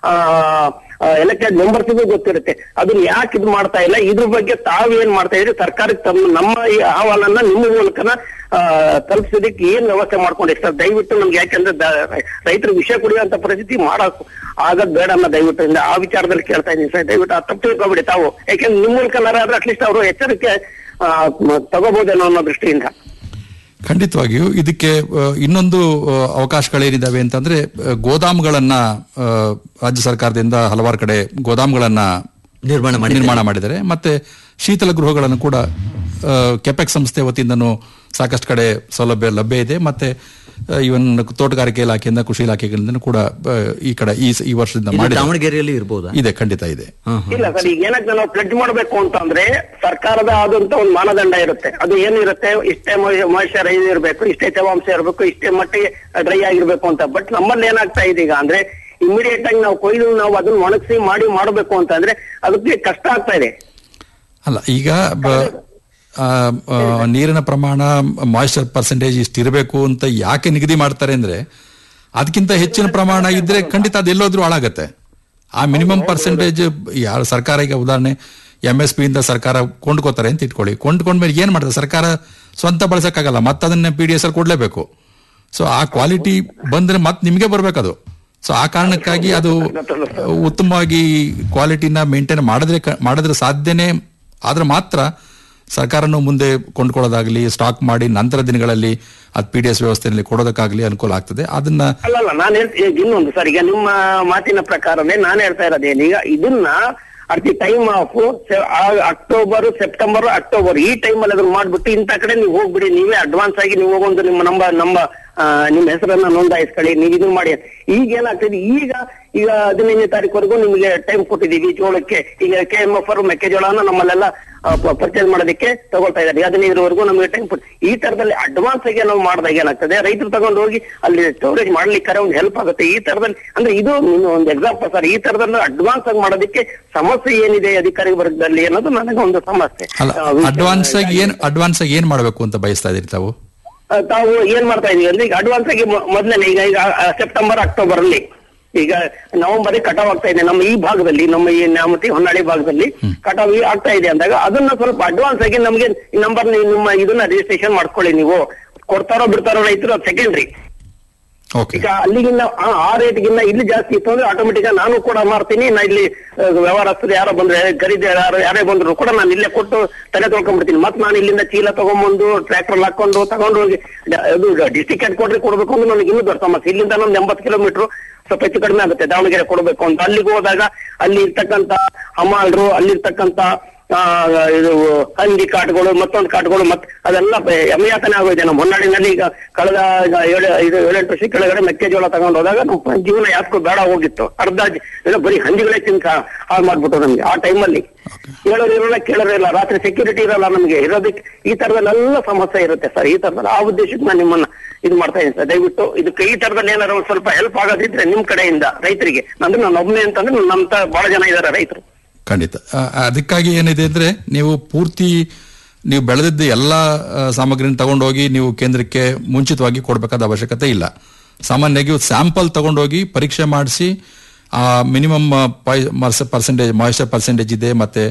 ಎಲೆಕ್ಟೆಡ್ ಮೆಂಬರ್ಸ್ಗೂ ಗೊತ್ತಿರುತ್ತೆ ಅದನ್ನ ಯಾಕೆ ಇದು ಮಾಡ್ತಾ ಇಲ್ಲ ಇದ್ರ ಬಗ್ಗೆ ತಾವು ಏನ್ ಮಾಡ್ತಾ ಇದ್ರಿ ಸರ್ಕಾರಕ್ಕೆ ತಮ್ಮ ನಮ್ಮ ಈ ಅಹವಾಲನ್ನ ನಿಮ್ಮ ಮೂಲಕನ ಆ, ತಲುಪಿಸೋದಕ್ಕೆ ಏನ್ ವ್ಯವಸ್ಥೆ ಮಾಡ್ಕೊಂಡಿರಿ ಸರ್ ದಯವಿಟ್ಟು ನಮ್ಗೆ ಯಾಕೆಂದ್ರೆ ದ- ರೈತರು ವಿಷಯ ಕುಡಿಯುವಂತ ಪರಿಸ್ಥಿತಿ ಮಾಡಕ್ ಆಗದ್ ಬೇಡ ಅನ್ನೋ ದಯವಿಟ್ಟು ಇಂದ ಆ ವಿಚಾರದಲ್ಲಿ ಕೇಳ್ತಾ ಇದ್ದೀನಿ ಸರ್ ದಯವಿಟ್ಟು ಆ ತಪ್ಪು ತಿಳ್ಕೊಬೇಡಿ ತಾವು ಯಾಕೆಂದ್ರೆ ನಿಮ್ಮ ಮೂಲಕ ಆದ್ರೆ ಅಟ್ಲೀಸ್ಟ್ ಅವರು ಎಚ್ಚರಿಕೆ ಆ, ಮ- ತಗೋಬಹುದೇನೋ ಅನ್ನೋ ದೃಷ್ಟಿಯಿಂದ ಖಂಡಿತವಾಗಿಯೂ ಇದಕ್ಕೆ ಆ, ಇನ್ನೊಂದು ಆ, ಅವಕಾಶಗಳೇನಿದಾವೆ ಅಂತಂದ್ರೆ ಆ, ಗೋದಾಮುಗಳನ್ನ ಆ, ರಾಜ್ಯ ಸರ್ಕಾರದಿಂದ ಹಲವಾರು ಕಡೆ ಗೋದಾಮುಗಳನ್ನ ನಿರ್ಮಾಣ ಮಾಡಿ ನಿರ್ಮಾಣ ಮಾಡಿದ್ದಾರೆ ಮತ್ತೆ ಶೀತಲ ಗೃಹಗಳನ್ನು ಕೂಡ ಕೆಪೆಕ್ ಸಂಸ್ಥೆ ವತಿಯಿಂದನೂ ಸಾಕಷ್ಟು ಕಡೆ ಸೌಲಭ್ಯ ಲಭ್ಯ ಇದೆ ಮತ್ತೆ ಇವನ್ ತೋಟಗಾರಿಕೆ ಇಲಾಖೆಯಿಂದ ಕೃಷಿ ಇಲಾಖೆಗಳಿಂದ ಕೂಡ ಆ, ಈ ಕಡೆ ಈ ಸ- ಈ ವರ್ಷದಿಂದ ಮಾಡಿ ದಾವಣಗೆರೆಯಲ್ಲಿ ಇರ್ಬೋದಾ ಇದೆ ಖಂಡಿತ ಇದೆ ಇಲ್ಲ ಸರ್ ಈಗ ಏನಾಗ್ತದೆ ನಾವು ಪ್ಲೆಡ್ ಮಾಡಬೇಕು ಅಂತಂದ್ರೆ ಸರ್ಕಾರದ ಆದಂತ ಒಂದು ಮಾನದಂಡ ಇರುತ್ತೆ ಅದು ಏನಿರುತ್ತೆ ಇಷ್ಟೇ ಮಾಯಿಶ್ಚರೈಸ್ ಇರಬೇಕು ಇಷ್ಟೇ ತೇವಾಂಶ ಇರಬೇಕು ಇಷ್ಟೇ ಮಟ್ಟಿಗೆ ಡ್ರೈ ಆಗಿರ್ಬೇಕು ಅಂತ ಬಟ್ ನಮ್ಮಲ್ಲಿ ಏನಾಗ್ತಾ ಇದೆ ಈಗ ಅಂದ್ರೆ ಇಮಿಡಿಯೇಟ್ ಆಗಿ ನಾವು ಕೊಯ್ದು ನಾವು ಅದನ್ನ ಒಣಗಿಸಿ ಮಾಡಿ ಮಾಡಬೇಕು ಅಂತ ಅಂದ್ರೆ ಅದಕ್ಕೆ ಕಷ್ಟ ಆಗ್ತಾ ಇದೆ ಅಲ್ಲ ಈಗ ಬ- ಆ, ಆ, ನೀರಿನ ಪ್ರಮಾಣ ಮಾಯಿಶ್ಚರ್ ಪರ್ಸೆಂಟೇಜ್ ಇಷ್ಟು ಇರಬೇಕು ಅಂತ ಯಾಕೆ ನಿಗದಿ ಮಾಡ್ತಾರೆ ಅಂದ್ರೆ ಅದಕ್ಕಿಂತ ಹೆಚ್ಚಿನ ಪ್ರಮಾಣ ಇದ್ರೆ ಖಂಡಿತ ಅದು ಎಲ್ಲೋದ್ರೂ ಹಾಳಾಗತ್ತೆ ಆ ಮಿನಿಮಮ್ ಪರ್ಸೆಂಟೇಜ್ ಯಾರು ಸರ್ಕಾರ ಈಗ ಉದಾಹರಣೆ ಎಂ ಎಸ್ ಪಿ ಇಂದ ಸರ್ಕಾರ ಕೊಂಡ್ಕೋತಾರೆ ಅಂತ ಇಟ್ಕೊಳ್ಳಿ ಕೊಂಡ್ಕೊಂಡ್ಮೇಲೆ ಏನ್ ಮಾಡ್ತಾರೆ ಸರ್ಕಾರ ಸ್ವಂತ ಬಳಸಕ್ಕಾಗಲ್ಲ ಮತ್ತೆ ಅದನ್ನ ಪಿ ಡಿ ಎಸ್ ಅಲ್ಲಿ ಕೊಡ್ಲೇಬೇಕು ಸೊ ಆ ಕ್ವಾಲಿಟಿ ಬಂದ್ರೆ ಮತ್ತೆ ನಿಮಗೆ ಬರ್ಬೇಕದು ಸೊ ಆ ಕಾರಣಕ್ಕಾಗಿ ಅದು ಉತ್ತಮವಾಗಿ ಕ್ವಾಲಿಟಿನ ಮೇಂಟೈನ್ ಮಾಡಿದ್ರೆ ಕ- ಮಾಡಿದ್ರೆ ಸಾಧ್ಯನೇ ಆದ್ರೆ ಮಾತ್ರ ಸರ್ಕಾರನು ಮುಂದೆ ಕೊಂಡ್ಕೊಳ್ಳೋದಾಗ್ಲಿ ಸ್ಟಾಕ್ ಮಾಡಿ ನಂತರ ದಿನಗಳಲ್ಲಿ ಅದು ಪಿ ಡಿ ಎಸ್ ವ್ಯವಸ್ಥೆಯಲ್ಲಿ ಕೊಡೋದಕ್ಕಾಗ್ಲಿ ಅನುಕೂಲ ಆಗ್ತದೆ ಅದನ್ನ ಅಲ್ಲಲ್ಲ ನಾನು ಹೇಳ್ತೀನಿ ಈಗ ಇನ್ನೊಂದು ಸರ್ ಈಗ ನಿಮ್ಮ ಮಾತಿನ ಪ್ರಕಾರನೇ ನಾನು ಹೇಳ್ತಾ ಇರೋದೇನು ಈಗ ಇದನ್ನ at the time of October September October ಈ ಟೈಮಲ್ಲಿ ಅದನ್ನ ಮಾಡ್ಬಿಟ್ಟು ಇಂಥ ಕಡೆ ನೀವು ಹೋಗ್ಬಿಡಿ ನೀವೇ ಅಡ್ವಾನ್ಸ್ ಆಗಿ ನೀವು ಹೋಗೊಂದು ನಿಮ್ಮ ನಮ್ಮ ನಮ್ಮ ಆ, ನಿಮ್ಮ ಹೆಸರನ್ನ ನೋಂದಾಯಿಸ್ಕೊಳ್ಳಿ ನೀವು ಇದನ್ನ ಮಾಡಿ ಈಗ ಏನಾಗ್ತದೆ ಈಗ ಈಗ ಹದಿನೈದನೇ ತಾರೀಕುವರೆಗೂ ನಿಮಗೆ ಟೈಮ್ ಕೊಟ್ಟಿದ್ದೀವಿ ಜೋಳಕ್ಕೆ ಈಗ ಕೆ ಎಂ ಎಫ್ ಅವರು ಮೆಕ್ಕೆಜೋಳನ ನಮ್ಮಲ್ಲೆಲ್ಲ ಪರ್ಚೇಸ್ ಮಾಡೋದಕ್ಕೆ ತಗೊಳ್ತಾ ಇದ್ದಾರೆ ಹದಿನೈದರವರೆಗೂ ನಮಗೆ ಟೈಮ್ ಕೊಟ್ಟು ಈ ತರದಲ್ಲಿ ಅಡ್ವಾನ್ಸ್ ಆಗಿ ನಾವು ಮಾಡಿದಾಗ ಏನಾಗ್ತದೆ ರೈತರು ತಗೊಂಡು ಹೋಗಿ ಅಲ್ಲಿ ಸ್ಟೋರೇಜ್ ಮಾಡ್ಲಿಕ್ಕೆ ಒಂದು ಹೆಲ್ಪ್ ಆಗುತ್ತೆ ಈ ತರದಲ್ಲಿ ಅಂದ್ರೆ ಇದು ನೀನು ಒಂದು ಎಕ್ಸಾಂಪಲ್ ಸರ್ ಈ ತರದಲ್ಲಿ ಅಡ್ವಾನ್ಸ್ ಆಗಿ ಮಾಡೋದಕ್ಕೆ ಸಮಸ್ಯೆ ಏನಿದೆ ಅಧಿಕಾರಿ ವರ್ಗದಲ್ಲಿ ಅನ್ನೋದು ನನಗೆ ಒಂದು ಸಮಸ್ಯೆ ಅಲ್ಲ ಆ, ವಿಷಯ- ಅಡ್ವಾನ್ಸ್ ಆಗಿ ಏನ್ ಅಡ್ವಾನ್ಸ್ ಆಗಿ ಏನ್ ಮಾಡಬೇಕು ಅಂತ ಬಯಸ್ತಾ ಇದೀರಿ ತಾವು ಆ, ತಾವು ಏನ್ ಮಾಡ್ತಾ ಇದೀವಿ ಅಂದ್ರೆ ಈಗ ಅಡ್ವಾನ್ಸ್ ಆಗಿ ಮೊ- ಮೊದ್ಲನೇ ಈಗ ಈಗ ಆ, ಸೆಪ್ಟೆಂಬರ್ ಅಕ್ಟೋಬರ್ ಅಲ್ಲಿ ಈಗ ನವೆಂಬರ್ ಕಟಾವ್ ಆಗ್ತಾ ಇದೆ ನಮ್ಮ ಈ ಭಾಗದಲ್ಲಿ ನಮ್ಮ ಈ ನ್ಯಾಮತಿ ಹೊನ್ನಾಳಿ ಭಾಗದಲ್ಲಿ ಕಟಾವ್ ಈ ಆಗ್ತಾ ಇದೆ ಅಂದಾಗ ಅದನ್ನ ಸ್ವಲ್ಪ ಅಡ್ವಾನ್ಸ್ ಆಗಿ ನಮ್ಗೆ ನಂಬರ್ ನಿಮ್ಮ ಇದನ್ನ ರಿಜಿಸ್ಟ್ರೇಷನ್ ಮಾಡ್ಕೊಳ್ಳಿ ನೀವು ಕೊಡ್ತಾರೋ ಬಿಡ್ತಾರೋ ರೈತರು ಅದು ಸೆಕೆಂಡ್ರಿ ಓಕೆ ಈಗ ಅಲ್ಲಿಗಿನ್ನ ಆ ಆ ರೇಟ್ಗಿನ್ನ ಇಲ್ಲಿ ಜಾಸ್ತಿ ಇತ್ತು ಅಂದ್ರೆ ಆಟೋಮೆಟಿಕ್ ನಾನು ಕೂಡ ಮಾಡ್ತೀನಿ ನಾ ಇಲ್ಲಿ ಆ, ವ್ಯವಹಾರಸ್ಥರು ಯಾರೋ ಬಂದ್ರೆ ಖರೀದಿ ಯಾರು ಯಾರೇ ಬಂದ್ರು ಕೂಡ ನಾನು ಇಲ್ಲೇ ಕೊಟ್ಟು ತಲೆ ತೊಳ್ಕೊಂಡ್ಬಿಡ್ತೀನಿ ಮತ್ತೆ ನಾನು ಇಲ್ಲಿಂದ ಚೀಲ ತಗೊಂಡ್ಬಂದು ಟ್ರ್ಯಾಕ್ಟರ್ ಹಾಕೊಂಡು ತಗೊಂಡು ಹೋಗಿ ಡ- ಅದು ಡಿಸ್ಟಿಕ್ ಹೆಡ್ ಕ್ವಾರ್ಟರ್ ಕೊಡ್ಬೇಕು ಅಂದ್ರೆ ನನಗೆ ಇನ್ನೂ ದೊಡ್ಡ ಸಮಸ್ಯೆ ಇಲ್ಲಿಂದ ಒಂದು ಎಂಬತ್ತು ಕಿಲೋಮೀಟರ್ ಸ್ವಲ್ಪ ಹೆಚ್ಚು ಕಡಿಮೆ ಆಗುತ್ತೆ ದಾವಣಗೆರೆ ಕೊಡಬೇಕು ಅಂತ ಅಲ್ಲಿಗೆ ಹೋದಾಗ ಅಲ್ಲಿ ಇರ್ತಕ್ಕಂತ ಹಮಾಲ್ರು ಅಲ್ಲಿರ್ತಕ್ಕಂತ ಆ, ಇದು ಹಂದಿ ಕಾಟುಗಳು ಮತ್ತೊಂದು ಕಾಟುಗಳು ಮತ್ ಅದೆಲ್ಲ ಬ- ಯಮಯಾತನೆ ಆಗೋಯ್ತು ನಮ್ಮ ಹೊನ್ನಾಡಿನಲ್ಲಿ ಈಗ ಕಳೆದ ಈಗ ಏಳು ಐದು ಏಳೆಂಟು ವರ್ಷ ಕೆಳಗಡೆ ಮೆಕ್ಕೆಜೋಳ ತಗೊಂಡು ಹೋದಾಗ ನಮ್ಮ ಜೀವನ ಯಾಕೋ ಬೇಡ ಹೋಗಿತ್ತು ಅರ್ಧ ಜ- ಎಲ್ಲ ಬರೀ ಹಂದಿಗಳೇ ತಿನ್ಕ ಹಾಳು ಮಾಡ್ಬಿಟ್ಟು ನಮ್ಗೆ ಆ ಟೈಮಲ್ಲಿ ಹೇಳೋರು ಇರಲ್ಲ ಕೇಳೋರು ಇಲ್ಲ ರಾತ್ರಿ ಸೆಕ್ಯೂರಿಟಿ ಇರಲ್ಲ ನಮ್ಗೆ ಇರೋದಕ್ಕೆ ಈ ತರದಲ್ಲೆಲ್ಲ ಸಮಸ್ಯೆ ಇರುತ್ತೆ ಸರ್ ಈ ತರದಲ್ಲಿ ಆ ಉದ್ದೇಶಕ್ಕೆ ನಾನು ನಿಮ್ಮನ್ನ ಇದು ಮಾಡ್ತಾ ಇದ್ದೀನಿ ಸರ್ ದಯವಿಟ್ಟು ಇದಕ್ಕೆ ಈ ತರದಲ್ಲಿ ಏನಾದ್ರು ಒಂದ್ ಸ್ವಲ್ಪ ಹೆಲ್ಪ್ ಆಗೋದಿದ್ರೆ ನಿಮ್ ಕಡೆಯಿಂದ ರೈತರಿಗೆ ಅಂದ್ರೆ ನಾನು ಒಬ್ಬನೇ ಅಂತಂದ್ರೆ ನಮ್ಮಂತ ಬಹಳ ಜನ ಇದಾರೆ ರೈತರು ಖಂಡಿತ ಆ, ಅದಕ್ಕಾಗಿ ಏನಿದೆ ಅಂದ್ರೆ ನೀವು ಪೂರ್ತಿ ನೀವು ಬೆಳೆದಿದ್ದ ಎಲ್ಲ ಆ, ಸಾಮಗ್ರಿನ ತಗೊಂಡೋಗಿ ನೀವು ಕೇಂದ್ರಕ್ಕೆ ಮುಂಚಿತವಾಗಿ ಕೊಡಬೇಕಾದ ಅವಶ್ಯಕತೆ ಇಲ್ಲ ಸಾಮಾನ್ಯವಾಗಿ ಸ್ಯಾಂಪಲ್ ತಗೊಂಡೋಗಿ ಪರೀಕ್ಷೆ ಮಾಡಿಸಿ ಆ ಮಿನಿಮಮ್ ಪರ್ಸೆಂಟೇಜ್ ಮಾಯಿಶ್ಚರ್ ಪರ್ಸೆಂಟೇಜ್ ಇದೆ ಮತ್ತೆ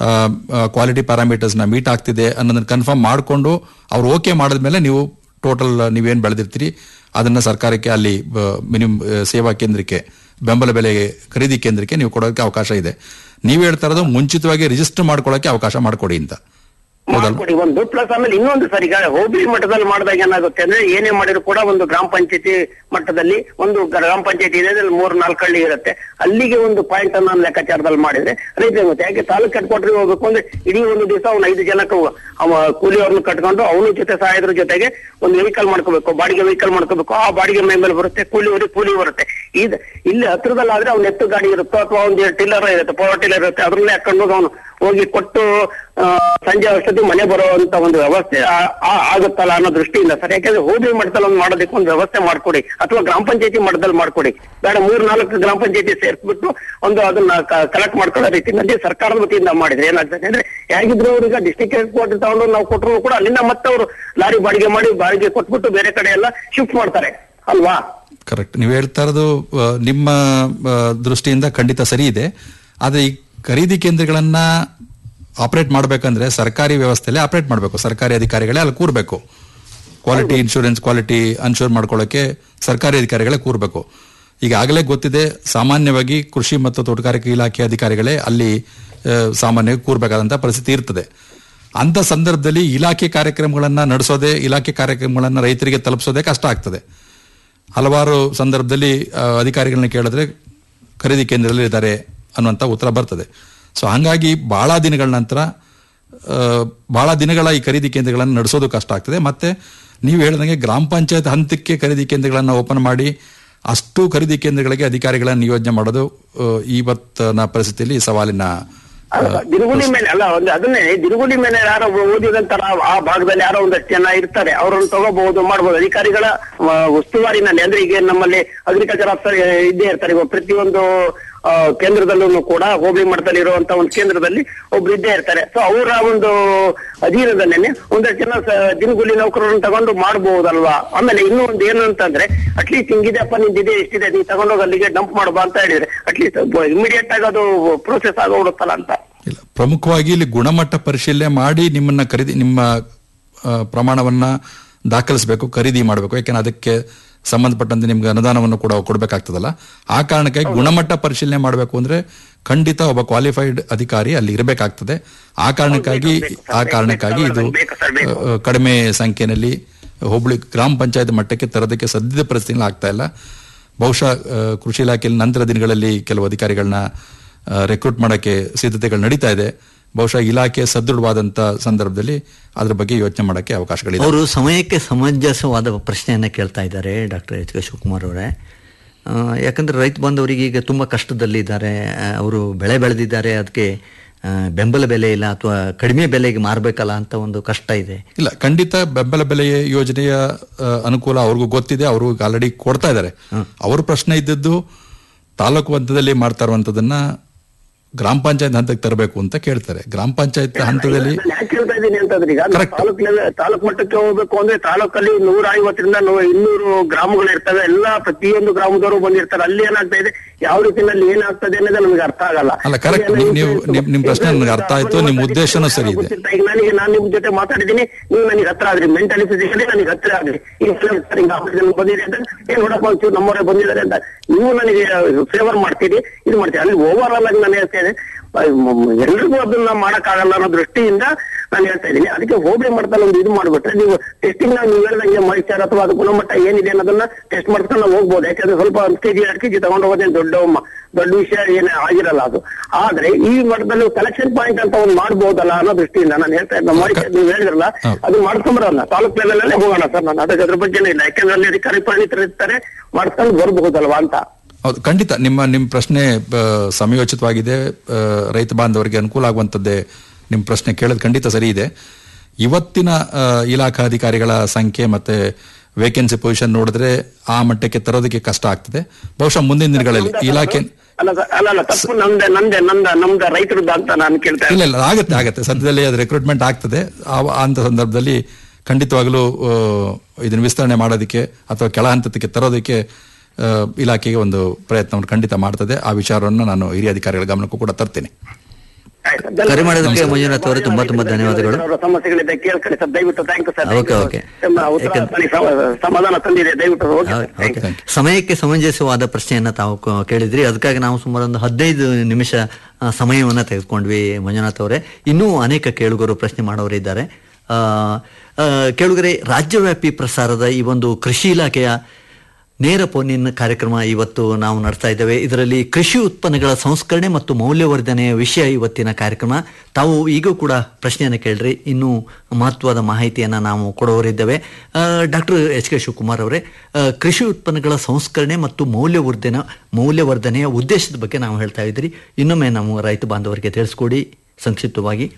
ಕ್ವಾಲಿಟಿ ಪ್ಯಾರಾಮೀಟರ್ಸ್ನ ಮೀಟ್ ಆಗ್ತಿದೆ ಅನ್ನೋದನ್ನ ಕನ್ಫರ್ಮ್ ಮಾಡಿಕೊಂಡು ಅವ್ರು ಓಕೆ ಮಾಡಿದ್ಮೇಲೆ ನೀವು ಟೋಟಲ್ ನೀವೇನು ಬೆಳೆದಿರ್ತೀರಿ ಅದನ್ನ ಸರ್ಕಾರಕ್ಕೆ ಅಲ್ಲಿ ಮಿನಿಮಮ್ ಸೇವಾ ಕೇಂದ್ರಕ್ಕೆ ಬೆಂಬಲ ಬೆಲೆ ಖರೀದಿ ಕೇಂದ್ರಕ್ಕೆ ನೀವು ಕೊಡೋಕೆ ಅವಕಾಶ ಇದೆ ನೀವು ಹೇಳ್ತಾ ಇರೋದು ಮುಂಚಿತವಾಗಿ ರಿಜಿಸ್ಟರ್ ಮಾಡ್ಕೊಳ್ಳೋಕೆ ಅವಕಾಶ ಮಾಡಿಕೊಡಿ ಅಂತ ಹೌದಲ್ವಾ ಮಾಡ್ಕೊಡಿ ಒಂದು ಪ್ಲಸ್ ಆಮೇಲೆ ಇನ್ನೊಂದು ಸರ್ ಈಗ ಹೋಬಳಿ ಮಟ್ಟದಲ್ಲಿ ಮಾಡಿದಾಗ ಏನಾಗುತ್ತೆ ಅಂದ್ರೆ ಏನೇ ಮಾಡಿದ್ರು ಕೂಡ ಒಂದು ಗ್ರಾಮ ಪಂಚಾಯತಿ ಮಟ್ಟದಲ್ಲಿ ಒಂದು ಗ್ರಾಮ ಪಂಚಾಯತಿ ಇದೆ ಅದ್ರಲ್ಲಿ ಮೂರ್ ನಾಲ್ಕು ಹಳ್ಳಿ ಇರುತ್ತೆ ಅಲ್ಲಿಗೆ ಒಂದು ಪಾಯಿಂಟ್ ಅನ್ನ ಲೆಕ್ಕಾಚಾರದಲ್ಲಿ ಮಾಡಿದ್ರೆ ರೈತ ಆಗುತ್ತೆ ಯಾಕೆ ತಾಲೂಕ್ ಹೆಡ್ ಕ್ವಾರ್ಟರ್ ಹೋಗ್ಬೇಕು ಅಂದ್ರೆ ಇಡೀ ಒಂದು ದಿವಸ ಅವ್ನು ಐದು ಜನಕ್ಕೆ ಅವ ಕೂಲಿಯವ್ರನ್ನ ಕಟ್ಕೊಂಡು ಅವನ ಜೊತೆ ಸಹಾಯದ್ರ ಜೊತೆಗೆ ಒಂದು ವೆಹಿಕಲ್ ಮಾಡ್ಕೋಬೇಕು ಬಾಡಿಗೆ ವೆಹಿಕಲ್ ಮಾಡ್ಕೋಬೇಕು ಆ ಬಾಡಿಗೆ ಮೈ ಮೇಲೆ ಬರುತ್ತೆ ಕೂಲಿಯವರಿಗೆ ಕೂಲಿ ಬರುತ್ತೆ ಇದ್ ಇಲ್ಲಿ ಹತ್ರದಲ್ಲಿ ಆದ್ರೆ ಅವ್ನ ಎತ್ತು ಗಾಡಿ ಇರುತ್ತೋ ಅಥವಾ ಒಂದು ಟಿಲ್ಲರ್ ಇರುತ್ತೆ ಪವರ್ ಟಿಲ್ಲರ್ ಇರುತ್ತೆ ಅದ್ರಲ್ಲೇ ಹಾಕೊಂಡು ಅವನು ಹೋಗಿ ಕೊಟ್ಟು ಆ, ಸಂಜೆ ಅಷ್ಟೊತ್ತಿಗೆ ಮನೆ ಬರುವಂತ ಒಂದು ವ್ಯವಸ್ಥೆ ಆ- ಆ- ಆಗುತ್ತಲ್ಲ ಅನ್ನೋ ದೃಷ್ಟಿಯಿಂದ ಸರ್ ಯಾಕಂದ್ರೆ ಹೋಬಳಿ ಮಟ್ಟದಲ್ಲಿ ಒಂದು ಮಾಡೋದಕ್ಕೆ ಒಂದು ವ್ಯವಸ್ಥೆ ಮಾಡ್ಕೊಡಿ ಅಥವಾ ಗ್ರಾಮ ಪಂಚಾಯತಿ ಮಟ್ಟದಲ್ಲಿ ಮಾಡ್ಕೊಡಿ ಬೇಡ ಮೂರ್ ನಾಲ್ಕು ಗ್ರಾಮ ಪಂಚಾಯತಿ ಸೇರಿಸ್ಬಿಟ್ಟು ಒಂದು ಅದನ್ನ ಕಲೆಕ್ಟ್ ಮಾಡ್ಕೊಳ್ಳೋ ರೀತಿಯಲ್ಲಿ ಸರ್ಕಾರದ ವತಿಯಿಂದ ಮಾಡಿದ್ರೆ ಏನಾಗ್ತದೆ ಅಂದ್ರೆ ಹೇಗಿದ್ರು ಅವ್ರಿಗೆ ಡಿಸ್ಟಿಕ್ ಹೆಡ್ ಕ್ವಾರ್ಟರ್ ತಗೊಂಡು ನಾವು ಕೊಟ್ಟರು ಕೂಡ ಅಲ್ಲಿಂದ ಮತ್ತೆ ಅವರು ಲಾರಿ ಬಾಡಿಗೆ ಮಾಡಿ ಬಾಡಿಗೆ ಕೊಟ್ಬಿಟ್ಟು ಬೇರೆ ಕಡೆ ಎಲ್ಲ ಶಿಫ್ಟ್ ಮಾಡ್ತಾರೆ ಅಲ್ವಾ ಕರೆಕ್ಟ್ ನೀವು ಹೇಳ್ತಾ ಇರೋದು ಆ, ನಿಮ್ಮ ಆ, ದೃಷ್ಟಿಯಿಂದ ಖಂಡಿತ ಸರಿ ಇದೆ ಆದರೆ ಈ ಖರೀದಿ ಕೇಂದ್ರಗಳನ್ನ ಆಪರೇಟ್ ಮಾಡಬೇಕಂದ್ರೆ ಸರ್ಕಾರಿ ವ್ಯವಸ್ಥೆಯಲ್ಲಿ ಆಪರೇಟ್ ಮಾಡಬೇಕು ಸರ್ಕಾರಿ ಅಧಿಕಾರಿಗಳೇ ಅಲ್ಲಿ ಕೂರಬೇಕು ಕ್ವಾಲಿಟಿ ಇನ್ಶೂರೆನ್ಸ್ ಕ್ವಾಲಿಟಿ ಅನ್ಶೂರ್ ಮಾಡ್ಕೊಳ್ಳೋಕೆ ಸರ್ಕಾರಿ ಅಧಿಕಾರಿಗಳೇ ಕೂರಬೇಕು ಈಗಾಗಲೇ ಗೊತ್ತಿದೆ ಸಾಮಾನ್ಯವಾಗಿ ಕೃಷಿ ಮತ್ತು ತೋಟಗಾರಿಕೆ ಇಲಾಖೆ ಅಧಿಕಾರಿಗಳೇ ಅಲ್ಲಿ ಆ, ಸಾಮಾನ್ಯವಾಗಿ ಕೂರಬೇಕಾದಂಥ ಪರಿಸ್ಥಿತಿ ಇರ್ತದೆ ಅಂತ ಸಂದರ್ಭದಲ್ಲಿ ಇಲಾಖೆ ಕಾರ್ಯಕ್ರಮಗಳನ್ನ ನಡೆಸೋದೇ ಇಲಾಖೆ ಕಾರ್ಯಕ್ರಮಗಳನ್ನ ರೈತರಿಗೆ ತಲುಪಿಸೋದೇ ಕಷ್ಟ ಆಗ್ತದೆ ಹಲವಾರು ಸಂದರ್ಭದಲ್ಲಿ ಆ, ಅಧಿಕಾರಿಗಳನ್ನ ಕೇಳಿದ್ರೆ ಖರೀದಿ ಕೇಂದ್ರದಲ್ಲಿ ಇದ್ದಾರೆ ಅನ್ನುವಂಥ ಉತ್ತರ ಬರ್ತದೆ ಸೊ ಹಾಗಾಗಿ ಬಹಳ ದಿನಗಳ ನಂತರ ಆ, ಬಹಳ ದಿನಗಳ ಈ ಖರೀದಿ ಕೇಂದ್ರಗಳನ್ನು ನಡೆಸೋದು ಕಷ್ಟ ಆಗ್ತದೆ ಮತ್ತೆ ನೀವು ಹೇಳಿದಂಗೆ ಗ್ರಾಮ ಪಂಚಾಯತ್ ಹಂತಕ್ಕೆ ಖರೀದಿ ಕೇಂದ್ರಗಳನ್ನು ಓಪನ್ ಮಾಡಿ ಅಷ್ಟು ಖರೀದಿ ಕೇಂದ್ರಗಳಿಗೆ ಅಧಿಕಾರಿಗಳನ್ನು ನಿಯೋಜನೆ ಮಾಡೋದು ಆ, ಇವತ್ತಿನ ಪರಿಸ್ಥಿತಿಯಲ್ಲಿ ಸವಾಲಿನ ಅಲ್ಲ, ದಿನಗೂಲಿ ಮೇಲೆ ಅಲ್ಲ ಒಂದು ಅದನ್ನೇ ದಿನಗೂಲಿ ಮೇಲೆ ಯಾರೋ ಓದಿದಂತರ ಆ ಭಾಗದಲ್ಲಿ ಯಾರೋ ಒಂದಷ್ಟು ಜನ ಇರ್ತಾರೆ ಅವರನ್ನು ತಗೋಬಹುದು ಮಾಡಬಹುದು ಅಧಿಕಾರಿಗಳ ಆ, ಉಸ್ತುವಾರಿನಲ್ಲಿ ಅಂದ್ರೆ ಈಗ ನಮ್ಮಲ್ಲಿ ಅಗ್ರಿಕಲ್ಚರ್ ಆಫೀಸರ್ ಇದ್ದೇ ಇರ್ತಾರೆ ಇವಾಗ ಪ್ರತಿಯೊಂದು ಆ, ಕೇಂದ್ರದಲ್ಲೂ ಕೂಡ ಹೋಬಳಿ ಮಟ್ಟದಲ್ಲಿ ಇರುವಂತ ಒಂದು ಕೇಂದ್ರದಲ್ಲಿ ಒಬ್ರು ಇದ್ದೇ ಇರ್ತಾರೆ ಸೊ ಅವರ ಒಂದು ಅಧೀನದಲ್ಲೇನೆ ಒಂದಷ್ಟು ಜನ ಸ- ದಿನಗೂಲಿ ನೌಕರರನ್ನು ತಗೊಂಡು ಮಾಡಬಹುದಲ್ವಾ ಆಮೇಲೆ ಇನ್ನೂ ಒಂದು ಏನು ಅಂತಂದ್ರೆ ಅಟ್ಲೀಸ್ಟ್ ಹಿಂಗಿದೆಪ್ಪ ನಿಂದಿದೆ ಎಷ್ಟಿದೆ ನೀ ತಗೊಂಡೋಗಿ ಅಲ್ಲಿಗೆ ಡಂಪ್ ಮಾಡಬಾ ಅಂತ ಹೇಳಿದ್ರೆ ಅಟ್ಲೀಸ್ಟ್ ಇಮಿಡಿಯೇಟ್ ಆಗಿ ಅದು ಪ್ರೋಸೆಸ್ ಆಗೋಗ್ಬಿಡುತ್ತಲ್ಲ ಅಂತ ಇಲ್ಲ ಪ್ರಮುಖವಾಗಿ ಇಲ್ಲಿ ಗುಣಮಟ್ಟ ಪರಿಶೀಲನೆ ಮಾಡಿ ನಿಮ್ಮನ್ನ ಖರೀದಿ ನಿಮ್ಮ ಆ, ಪ್ರಮಾಣವನ್ನ ದಾಖಲಿಸಬೇಕು ಖರೀದಿ ಮಾಡಬೇಕು ಯಾಕೆಂದ್ರೆ ಅದಕ್ಕೆ ಸಂಬಂಧಪಟ್ಟಂತೆ ನಿಮ್ಗೆ ಅನುದಾನವನ್ನು ಕೂಡ ಕೊಡಬೇಕಾಗ್ತದಲ್ಲ ಆ ಕಾರಣಕ್ಕಾಗಿ ಗುಣಮಟ್ಟ ಪರಿಶೀಲನೆ ಮಾಡಬೇಕು ಅಂದ್ರೆ ಖಂಡಿತ ಒಬ್ಬ ಕ್ವಾಲಿಫೈಡ್ ಅಧಿಕಾರಿ ಅಲ್ಲಿ ಇರಬೇಕಾಗ್ತದೆ ಆ ಕಾರಣಕ್ಕಾಗಿ ಬೇಕು, ಬೇಕು, ಆ ಬೇಕು, ಕಾರಣಕ್ಕಾಗಿ ಬೇಕು, ಇದು ಬೇಕು, ಸರ್, ಬೇಕು. ಆ, ಕಡಿಮೆ ಸಂಖ್ಯೆಯಲ್ಲಿ ಹೋಬಳಿ ಗ್ರಾಮ ಪಂಚಾಯತ್ ಮಟ್ಟಕ್ಕೆ ತರೋದಕ್ಕೆ ಸದ್ಯದ ಪರಿಸ್ಥಿತಿಯಲ್ಲಿ ಆಗ್ತಾ ಇಲ್ಲ ಬಹುಶಃ ಆ, ಕೃಷಿ ಇಲಾಖೆಯಲ್ಲಿ ನಂತರ ದಿನಗಳಲ್ಲಿ ಕೆಲವು ಅಧಿಕಾರಿಗಳನ್ನ ರೆಕ್ರೂಟ್ ಮಾಡಕ್ಕೆ ಸಿದ್ಧತೆಗಳು ನಡೀತಾ ಇದೆ ಬಹುಶಃ ಇಲಾಖೆ ಸದೃಢವಾದಂತ ಸಂದರ್ಭದಲ್ಲಿ ಅದ್ರ ಬಗ್ಗೆ ಯೋಚನೆ ಮಾಡಕ್ಕೆ ಅವಕಾಶಗಳಿದೆ ಅವರು ಸಮಯಕ್ಕೆ ಸಮಂಜಸವಾದ ಪ್ರಶ್ನೆಯನ್ನ ಕೇಳ್ತಾ ಇದ್ದಾರೆ ಡಾಕ್ಟರ್ ಎಚ್ ಕೆ ಶಿವಕುಮಾರ್ ಅವರೇ ಆ, ಯಾಕಂದ್ರೆ ರೈತ ಬಾಂಧವರಿಗೆ ಈಗ ತುಂಬ ಕಷ್ಟದಲ್ಲಿದ್ದಾರೆ ಅವರು ಬೆಳೆ ಬೆಳೆದಿದ್ದಾರೆ ಅದಕ್ಕೆ ಆ, ಬೆಂಬಲ ಬೆಲೆ ಇಲ್ಲ ಅಥವಾ ಕಡಿಮೆ ಬೆಲೆಗೆ ಮಾರಬೇಕಲ್ಲ ಅಂತ ಒಂದು ಕಷ್ಟ ಇದೆ ಇಲ್ಲ ಖಂಡಿತ ಬೆಂಬಲ ಬೆಲೆ ಯೋಜನೆಯ ಆ, ಅನುಕೂಲ ಅವ್ರಿಗೂ ಗೊತ್ತಿದೆ ಅವರು ಆಲ್ರೆಡಿ ಕೊಡ್ತಾ ಇದ್ದಾರೆ ಅವ್ರ ಪ್ರಶ್ನೆ ಇದ್ದದ್ದು ತಾಲೂಕು ಹಂತದಲ್ಲಿ ಮಾಡ್ತಾ ಇರುವಂತದನ್ನ ಗ್ರಾಮ ಪಂಚಾಯತ್ ಹಂತಕ್ಕೆ ತರಬೇಕು ಅಂತ ಕೇಳ್ತಾರೆ ಗ್ರಾಮ ಪಂಚಾಯತ್ ಹಂತದಲ್ಲಿ ನಾನು ಯಾಕೆ ಹೇಳ್ತಾ ಇದ್ದೀನಿ ಅಂತಂದ್ರೆ ಈಗ Correct. ತಾಲೂಕ್ ಲೆವೆಲ್ ತಾಲೂಕ್ ಮಟ್ಟಕ್ಕೆ ಹೋಗ್ಬೇಕು ಅಂದ್ರೆ ತಾಲೂಕಲ್ಲಿ ನೂರ ಐವತ್ತರಿಂದ ನೂ- ಇನ್ನೂರು ಗ್ರಾಮಗಳು ಇರ್ತವೆ ಎಲ್ಲಾ ಪ್ರತಿಯೊಂದು ಗ್ರಾಮದವರು ಬಂದಿರ್ತಾರೆ ಅಲ್ಲಿ ಏನಾಗ್ತಾ ಇದೆ ಯಾವ ರೀತಿಯಲ್ಲಿ ಏನಾಗ್ತದೆ ಅನ್ನೋದು ನಮಗೆ ಅರ್ಥ ಆಗಲ್ಲ ಅಲ್ಲ, correct. ನೀವು- ನೀವು- ನಿಮ್- ನಿಮ್ ಪ್ರಶ್ನೆ ನನಗೆ ಅರ್ಥ ಆಯ್ತು. ನಿಮ್ ಉದ್ದೇಶನೂ ಸರಿ ಇದೆ. ಗೊತ್ತಿರ್ತಾ ಈಗ ನನಗೆ ನಾನು ನಿಮ್ ಜೊತೆ ಮಾತಾಡಿದ್ದೀನಿ ನೀವು ನನಗೆ ಹತ್ರ ಆದ್ರಿ ಮೆಂಟಲಿ ಫಿಸಿಕಲಿ ನನಗೆ ಹತ್ರ ಆದ್ರಿ ಈಗ ಸರ್ ಹಿಂಗ ಆಪರೇಷನ್ ಬಂದಿದೆ ಅಂತ ಏನ್ ನೋಡಪ್ಪ ಒಂಚೂರು ನಮ್ಮವರೇ ಬಂದಿದ್ದಾರೆ ಅಂತ ನೀವು ನನಗೆ ಫೇವರ್ ಮಾಡ್ತೀರಿ ಇದು ಮಾಡ್ತೀರಿ ಅಲ್ಲಿ ಓವರ್ ಆಲ್ ಆಗಿ ನಾನು ಹೇಳ್ತಾ ಇದ್ದೀನಿ ಎಲ್ರಿಗೂ ಅದನ್ನ ಮಾಡಕ್ಕಾಗಲ್ಲ ಅನ್ನೋ ದೃಷ್ಟಿಯಿಂದ ನಾನು ಹೇಳ್ತಾ ಇದ್ದೀನಿ ಅದಕ್ಕೆ ಹೋಬಳಿ ಮಟ್ಟದಲ್ಲಿ ಒಂದು ಇದು ಮಾಡ್ಬಿಟ್ರೆ ನೀವು ಟೆಸ್ಟಿಂಗ್ ನೀವು ಹೇಳ್ದಂಗೆ ಮಾಯಿಸ್ಚರ್ ಅಥವಾ ಅದು ಗುಣಮಟ್ಟ ಏನಿದೆ ಅನ್ನೋದನ್ನ ಟೆಸ್ಟ್ ಮಾಡ್ಕೊಂಡು ನಾವು ಹೋಗ್ಬೋದು ಯಾಕಂದ್ರೆ ಸ್ವಲ್ಪ ಒಂದು ಕೆಜಿ ಎರಡು ಕೆಜಿ ತಗೊಂಡು ಹೋಗೋದೇನು ದೊಡ್ಡ ಮ- ದೊಡ್ಡ ವಿಷಯ ಏನು ಆಗಿರಲ್ಲ ಅದು ಆದ್ರೆ ಈ ಮಟ್ಟದಲ್ಲಿ ಕಲೆಕ್ಷನ್ ಪಾಯಿಂಟ್ ಅಂತ ಒಂದು ಮಾಡ್ಬೋದಲ್ಲ ಅನ್ನೋ ದೃಷ್ಟಿಯಿಂದ ನಾನು ಹೇಳ್ತಾ ಇದ್ದ ಮಾಯಿಸ್ಚರ್ ನೀವು ಹೇಳಿದ್ರಲ್ಲ ಹೌದು. ಅದು ಮಾಡ್ಕೊಂಬರಲ್ಲ ತಾಲೂಕ್ ಲೆವೆಲ್ ಅಲ್ಲೇ ಹೋಗೋಣ ಸರ್ ನಾನು ಅದಕ್ಕೆ ಅದ್ರ ಬಗ್ಗೆ ಇಲ್ಲ ಯಾಕಂದ್ರೆ ಅಲ್ಲಿ ಅಧಿಕಾರಿ ಪರಿಣಿತರು ಇರ್ತಾರೆ ಮಾಡ್ಕೊಂಡು ಬರಬಹುದಲ್ವಾ ಅಂತ ಹೌದು ಖಂಡಿತ ನಿಮ್ಮ ನಿಮ್ಮ ಪ್ರಶ್ನೆ ಆ, ಸಮಯೋಚಿತವಾಗಿದೆ ಆ, ರೈತ ಬಾಂಧವರಿಗೆ ಅನುಕೂಲ ಆಗುವಂಥದ್ದೇ ನಿಮ್ಮ ಪ್ರಶ್ನೆ ಕೇಳೋದು ಖಂಡಿತ ಸರಿ ಇದೆ ಇವತ್ತಿನ ಆ, ಇಲಾಖಾ ಅಧಿಕಾರಿಗಳ ಸಂಖ್ಯೆ ಮತ್ತೆ ವೇಕೆನ್ಸಿ ಪೊಸಿಷನ್ ನೋಡಿದ್ರೆ ಆ ಮಟ್ಟಕ್ಕೆ ತರೋದಕ್ಕೆ ಕಷ್ಟ ಆಗ್ತದೆ ಬಹುಶಃ ಮುಂದಿನ ದಿನಗಳಲ್ಲಿ ಇಲಾಖೆ ಅಲ್ಲ ಸರ್ ಅಲ್ಲ ಅಲ್ಲ ತಪ್ಪು ನಮ್ದೆ ನಂದೆ ನಂದ ನಮ್ದ ರೈತರದ್ದು ಅಂತ ನಾನು ಕೇಳ್ತಾ ಇಲ್ಲ ಇಲ್ಲ ಆಗತ್ತೆ ಆಗತ್ತೆ ಸದ್ಯದಲ್ಲಿ ಅದು ರೆಕ್ರೂಟ್ಮೆಂಟ್ ಆಗ್ತದೆ ಆ- ಅಂತ ಸಂದರ್ಭದಲ್ಲಿ ಖಂಡಿತವಾಗಲೂ ಆ, ಇದನ್ನ ವಿಸ್ತರಣೆ ಮಾಡೋದಕ್ಕೆ ಅಥವಾ ಕೆಳ ಹಂತಕ್ಕೆ ತರೋದಕ್ಕೆ ಆ, ಇಲಾಖೆಗೆ ಒಂದು ಪ್ರಯತ್ನವನ್ನು ಖಂಡಿತ ಮಾಡ್ತದೆ ಆ ವಿಚಾರವನ್ನು ನಾನು ಹಿರಿಯ ಅಧಿಕಾರಿಗಳ ಗಮನಕ್ಕೂ ಕೂಡ ತರ್ತೇನೆ ಆಯ್ತು. ಕರೆ ಮಾಡೋದಕ್ಕೆ ಮಂಜುನಾಥ್ ಅವರೇ ತುಂಬಾ ತುಂಬಾ ಧನ್ಯವಾದಗಳು ಅವರ ಸಮಸ್ಯೆಗಳಿದೆ ಕೇಳ್ಕೊಳ್ಳಿ ಸರ್ ದಯವಿಟ್ಟು thank you sir okay, okay. ನಿಮ್ಮ ಉತ್ತರ ಯಾಕಂದ್ರೆ- ನನಗೆ ಸಮ- ಸಮಾಧಾನ ತಂದಿದೆ ದಯವಿಟ್ಟು ಓಕೆ ಹೌದು, ಸರ್, thank you. ಓಕೆ. ಸಮಯಕ್ಕೆ ಸಮಂಜಸವಾದ ಪ್ರಶ್ನೆಯನ್ನ ತಾವು ಕ- ಕೇಳಿದ್ರಿ ಅದಕ್ಕಾಗಿ ನಾವು ಸುಮಾರು ಒಂದು ಹದಿನೈದು ನಿಮಿಷ ಆ, ಸಮಯವನ್ನ ತೆಗೆದುಕೊಂಡ್ವಿ ಮಂಜುನಾಥ್ ಅವರೇ ಇನ್ನೂ ಅನೇಕ ಕೇಳುಗರು ಪ್ರಶ್ನೆ ಮಾಡೋರಿದ್ದಾರೆ ಆ, ಆ, ಕೇಳುಗರೆ ರಾಜ್ಯವ್ಯಾಪಿ ಪ್ರಸಾರದ ಈ ಒಂದು ಕೃಷಿ ಇಲಾಖೆಯ ನೇರ ಫೋನಿನ ಕಾರ್ಯಕ್ರಮ ಇವತ್ತು ನಾವು ನಡೆಸ್ತಾ ಇದ್ದೇವೆ ಇದರಲ್ಲಿ ಕೃಷಿ ಉತ್ಪನ್ನಗಳ ಸಂಸ್ಕರಣೆ ಮತ್ತು ಮೌಲ್ಯವರ್ಧನೆಯ ವಿಷಯ ಇವತ್ತಿನ ಕಾರ್ಯಕ್ರಮ ತಾವು ಈಗೂ ಕೂಡ ಪ್ರಶ್ನೆಯನ್ನು ಕೇಳ್ರಿ ಇನ್ನೂ ಮಹತ್ವದ ಮಾಹಿತಿಯನ್ನು ನಾವು ಕೊಡುವರಿದ್ದೇವೆ ಡಾಕ್ಟರ್ ಎಚ್ ಕೆ ಶಿವಕುಮಾರ್ ಅವರೇ ಆ, ಕೃಷಿ ಉತ್ಪನ್ನಗಳ ಸಂಸ್ಕರಣೆ ಮತ್ತು ಮೌಲ್ಯವರ್ಧನೆ ಮೌಲ್ಯವರ್ಧನೆಯ ಉದ್ದೇಶದ ಬಗ್ಗೆ ನಾವು ಹೇಳ್ತಾ ಇದ್ರಿ ಇನ್ನೊಮ್ಮೆ ನಾವು ರೈತ ಬಾಂಧವರಿಗೆ ತಿಳಿಸ್ಕೊಡಿ ಸಂಕ್ಷಿಪ್ತವಾಗಿ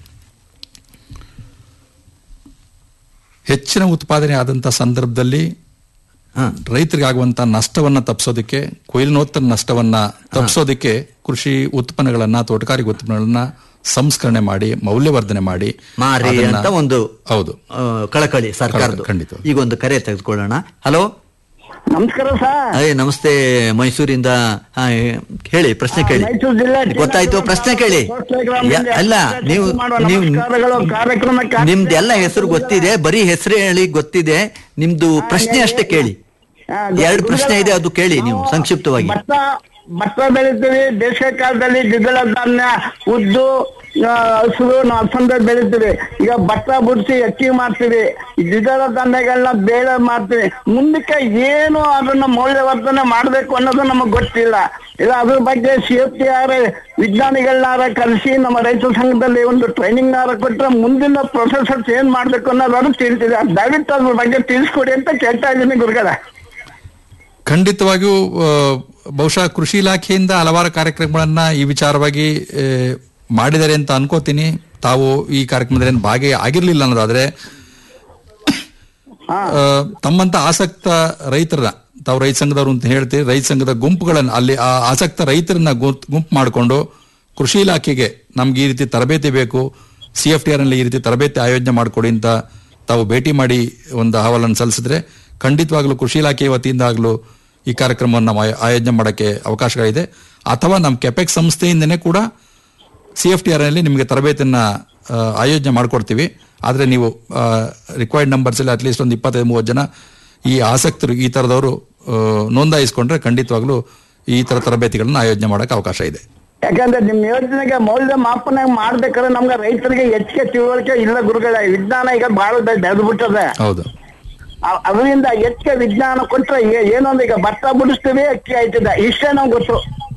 ಹೆಚ್ಚಿನ ಉತ್ಪಾದನೆ ಆದಂತ ಸಂದರ್ಭದಲ್ಲಿ ಹಾ ರೈತರಿಗೆ ಆಗುವಂತ ನಷ್ಟವನ್ನ ತಪ್ಪಿಸೋದಕ್ಕೆ ಕೊಯ್ಲಿನೋತ್ತರ ನಷ್ಟವನ್ನ ತಪ್ಪಿಸೋದಕ್ಕೆ ಕೃಷಿ ಉತ್ಪನ್ನಗಳನ್ನ ತೋಟಗಾರಿಕೆ ಉತ್ಪನ್ನಗಳನ್ನ ಸಂಸ್ಕರಣೆ ಮಾಡಿ ಮೌಲ್ಯವರ್ಧನೆ ಮಾಡಿ ಮಾರಿ ಅದನ್ನ- ಅಂತ ಒಂದು ಹೌದು ಆ, ಕಳಕಳಿ ಸರ್ಕಾರದ್ದು ಖಂಡಿತ. ಈಗ ಒಂದು ಕರೆ ತೆಗೆದುಕೊಳ್ಳೋಣ ಹಲೋ ನಮಸ್ಕಾರ ಸರ್ ಅಯ್ಯ ನಮಸ್ತೆ ಮೈಸೂರಿಂದ ಹಾ, ಹೇಳಿ ಪ್ರಶ್ನೆ ಕೇಳಿ ಮೈಸೂರು ಜಿಲ್ಲೆ ಗೊತ್ತಾಯ್ತು ಪ್ರಶ್ನೆ ಕೇಳಿ ಯ- ಅಲ್ಲ ನೀವು ನೀವು ಕಾರ್ಯಕ್ರಮಕ್ಕೆ ನಿಮ್ದೆಲ್ಲ ಹೆಸರು ಗೊತ್ತಿದೆ ಬರೀ ಹೆಸರು ಹೇಳಿ ಗೊತ್ತಿದೆ ನಿಮ್ದು ಪ್ರಶ್ನೆ ಅಷ್ಟೇ ಕೇಳಿ ಎರಡು ಪ್ರಶ್ನೆ ಇದೆ ಅದು ಕೇಳಿ ನೀವು ಸಂಕ್ಷಿಪ್ತವಾಗಿ ಭತ್ತ ಭತ್ತ ಬೆಳಿತೀವಿ ಬೇಸಿಗೆ ಕಾಲದಲ್ಲಿ ದ್ವಿದಳ ಧಾನ್ಯ ಉದ್ದು ಆ, ಹಸಿರು ನಾವು ಅಲಸಂದೆ ಬೆಳಿತೀವಿ ಈಗ ಭತ್ತ ಬಿಡಿಸಿ ಅಕ್ಕಿ ಮಾಡ್ತೀವಿ ಈ ದ್ವಿದಳ ಧಾನ್ಯಗಳನ್ನ ಬೇಳೆ ಮಾಡ್ತೀವಿ ಮುಂದಕ್ಕೆ ಏನು ಅದನ್ನ ಮೌಲ್ಯವರ್ಧನೆ ಮಾಡ್ಬೇಕು ಅನ್ನೋದು ನಮಗೆ ಗೊತ್ತಿಲ್ಲ ಇಲ್ಲ ಅದ್ರ ಬಗ್ಗೆ ಸಿ ಎಫ್ ಟಿ ಆರ್ ವಿಜ್ಞಾನಿಗಳನ್ನಾರ ಕಲಿಸಿ ನಮ್ಮ ರೈತ ಸಂಘದಲ್ಲಿ ಒಂದು ಟ್ರೈನಿಂಗ್ ನಾರ ಕೊಟ್ಟರೆ ಮುಂದಿನ ಪ್ರೊಸೆಸರ್ಸ್ ಏನ್ ಮಾಡ್ಬೇಕು ಅನ್ನೋದಾದ್ರು ತಿಳಿಸಿದೆ ದಯವಿಟ್ಟು ಅದ್ರ ಬಗ್ಗೆ ತಿಳಿಸ್ಕೊಡಿ ಅಂತ ಕೇಳ್ತಾ ಇದ್ದೀನಿ ಗುರುಗಳ ಖಂಡಿತವಾಗಿಯೂ ಆ, ಬಹುಶಃ ಕೃಷಿ ಇಲಾಖೆಯಿಂದ ಹಲವಾರು ಕಾರ್ಯಕ್ರಮಗಳನ್ನ ಈ ವಿಚಾರವಾಗಿ ಆ, ಮಾಡಿದ್ದಾರೆ ಅಂತ ಅನ್ಕೋತೀನಿ ತಾವು ಈ ಕಾರ್ಯಕ್ರಮದಲ್ಲಿ ಏನು ಭಾಗಿ ಆಗಿರ್ಲಿಲ್ಲ ಅನ್ನೋದಾದ್ರೆ ಆ, ತಮ್ಮಂತ ಆಸಕ್ತ ರೈತರ ತಾವು ರೈತ ಸಂಘದವರು ಅಂತ ಹೇಳ್ತೀರಿ ರೈತ ಸಂಘದ ಗುಂಪುಗಳನ್ನು ಅಲ್ಲಿ ಆ ಆಸಕ್ತ ರೈತರನ್ನ ಗುಂಪ್- ಗುಂಪು ಮಾಡಿಕೊಂಡು ಕೃಷಿ ಇಲಾಖೆಗೆ ನಮ್ಗೆ ಈ ರೀತಿ ತರಬೇತಿ ಬೇಕು ಸಿ ಎಫ್ ಟಿ ಆರ್ ನಲ್ಲಿ ಈ ರೀತಿ ತರಬೇತಿ ಆಯೋಜನೆ ಮಾಡಿಕೊಡಿ ಅಂತ ತಾವು ಭೇಟಿ ಮಾಡಿ ಒಂದು ಅಹವಾಲನ್ನು ಸಲ್ಲಿಸಿದ್ರೆ ಖಂಡಿತವಾಗ್ಲೂ ಕೃಷಿ ಇಲಾಖೆ ವತಿಯಿಂದ ಆಗ್ಲೂ ಈ ಕಾರ್ಯಕ್ರಮವನ್ನು ನಾವು ಆಯೋ- ಆಯೋಜನೆ ಮಾಡೋಕ್ಕೆ ಅವಕಾಶಗಳಿದೆ ಅಥವಾ ನಮ್ಮ ಕೆಪೆಕ್ ಸಂಸ್ಥೆಯಿಂದನೇ ಕೂಡ ಸಿ ಎಫ್ ಟಿ ಆರ್ ನಲ್ಲಿ ನಿಮಗೆ ತರಬೇತಿಯನ್ನ ಆ, ಆಯೋಜನೆ ಮಾಡಿಕೊಡ್ತೀವಿ ಆದರೆ ನೀವು ರಿಕ್ವೈರ್ಡ್ ನಂಬರ್ಸ್ ಅಲ್ಲಿ ಅಟ್ಲೀಸ್ಟ್ ಒಂದು ಇಪ್ಪತ್ತೈದು ಮೂವತ್ತು ಜನ ಈ ಆಸಕ್ತರು ಈ ಥರದವರು ಆ, ನೋಂದಾಯಿಸ್ಕೊಂಡ್ರೆ ಖಂಡಿತವಾಗ್ಲೂ ಈ ಥರ ತರಬೇತಿಗಳನ್ನ ಆಯೋಜನೆ ಮಾಡೋಕೆ ಅವಕಾಶ ಇದೆ ಯಾಕಂದ್ರೆ ನಿಮ್ ಯೋಜನೆಗೆ ಮೌಲ್ಯ ಮಾಪನ ಮಾಡ್ಬೇಕಾದ್ರೆ ನಮ್ಗೆ ರೈತರಿಗೆ ಹೆಚ್ಚಿಗೆ ತಿಳುವಳಿಕೆ ಇಲ್ಲ ಗುರುಗಳ ವಿಜ್ಞಾನ ಈಗ ಬಹಳ ಬೆಳೆದು ಬಿಟ್ಟದೆ ಹೌದು ಆ- ಅದರಿಂದ ಹೆಚ್ಚಿಗೆ ವಿಜ್ಞಾನ ಕೊಟ್ರೆ ಏ- ಏನೊಂದು ಈಗ ಭತ್ತ ಬಿಡಿಸ್ತೀವಿ ಅಕ್ಕಿ ಆಯ್ತದ ಇಷ್ಟೇ ನಮ್ಗೆ ಗೊತ್ತು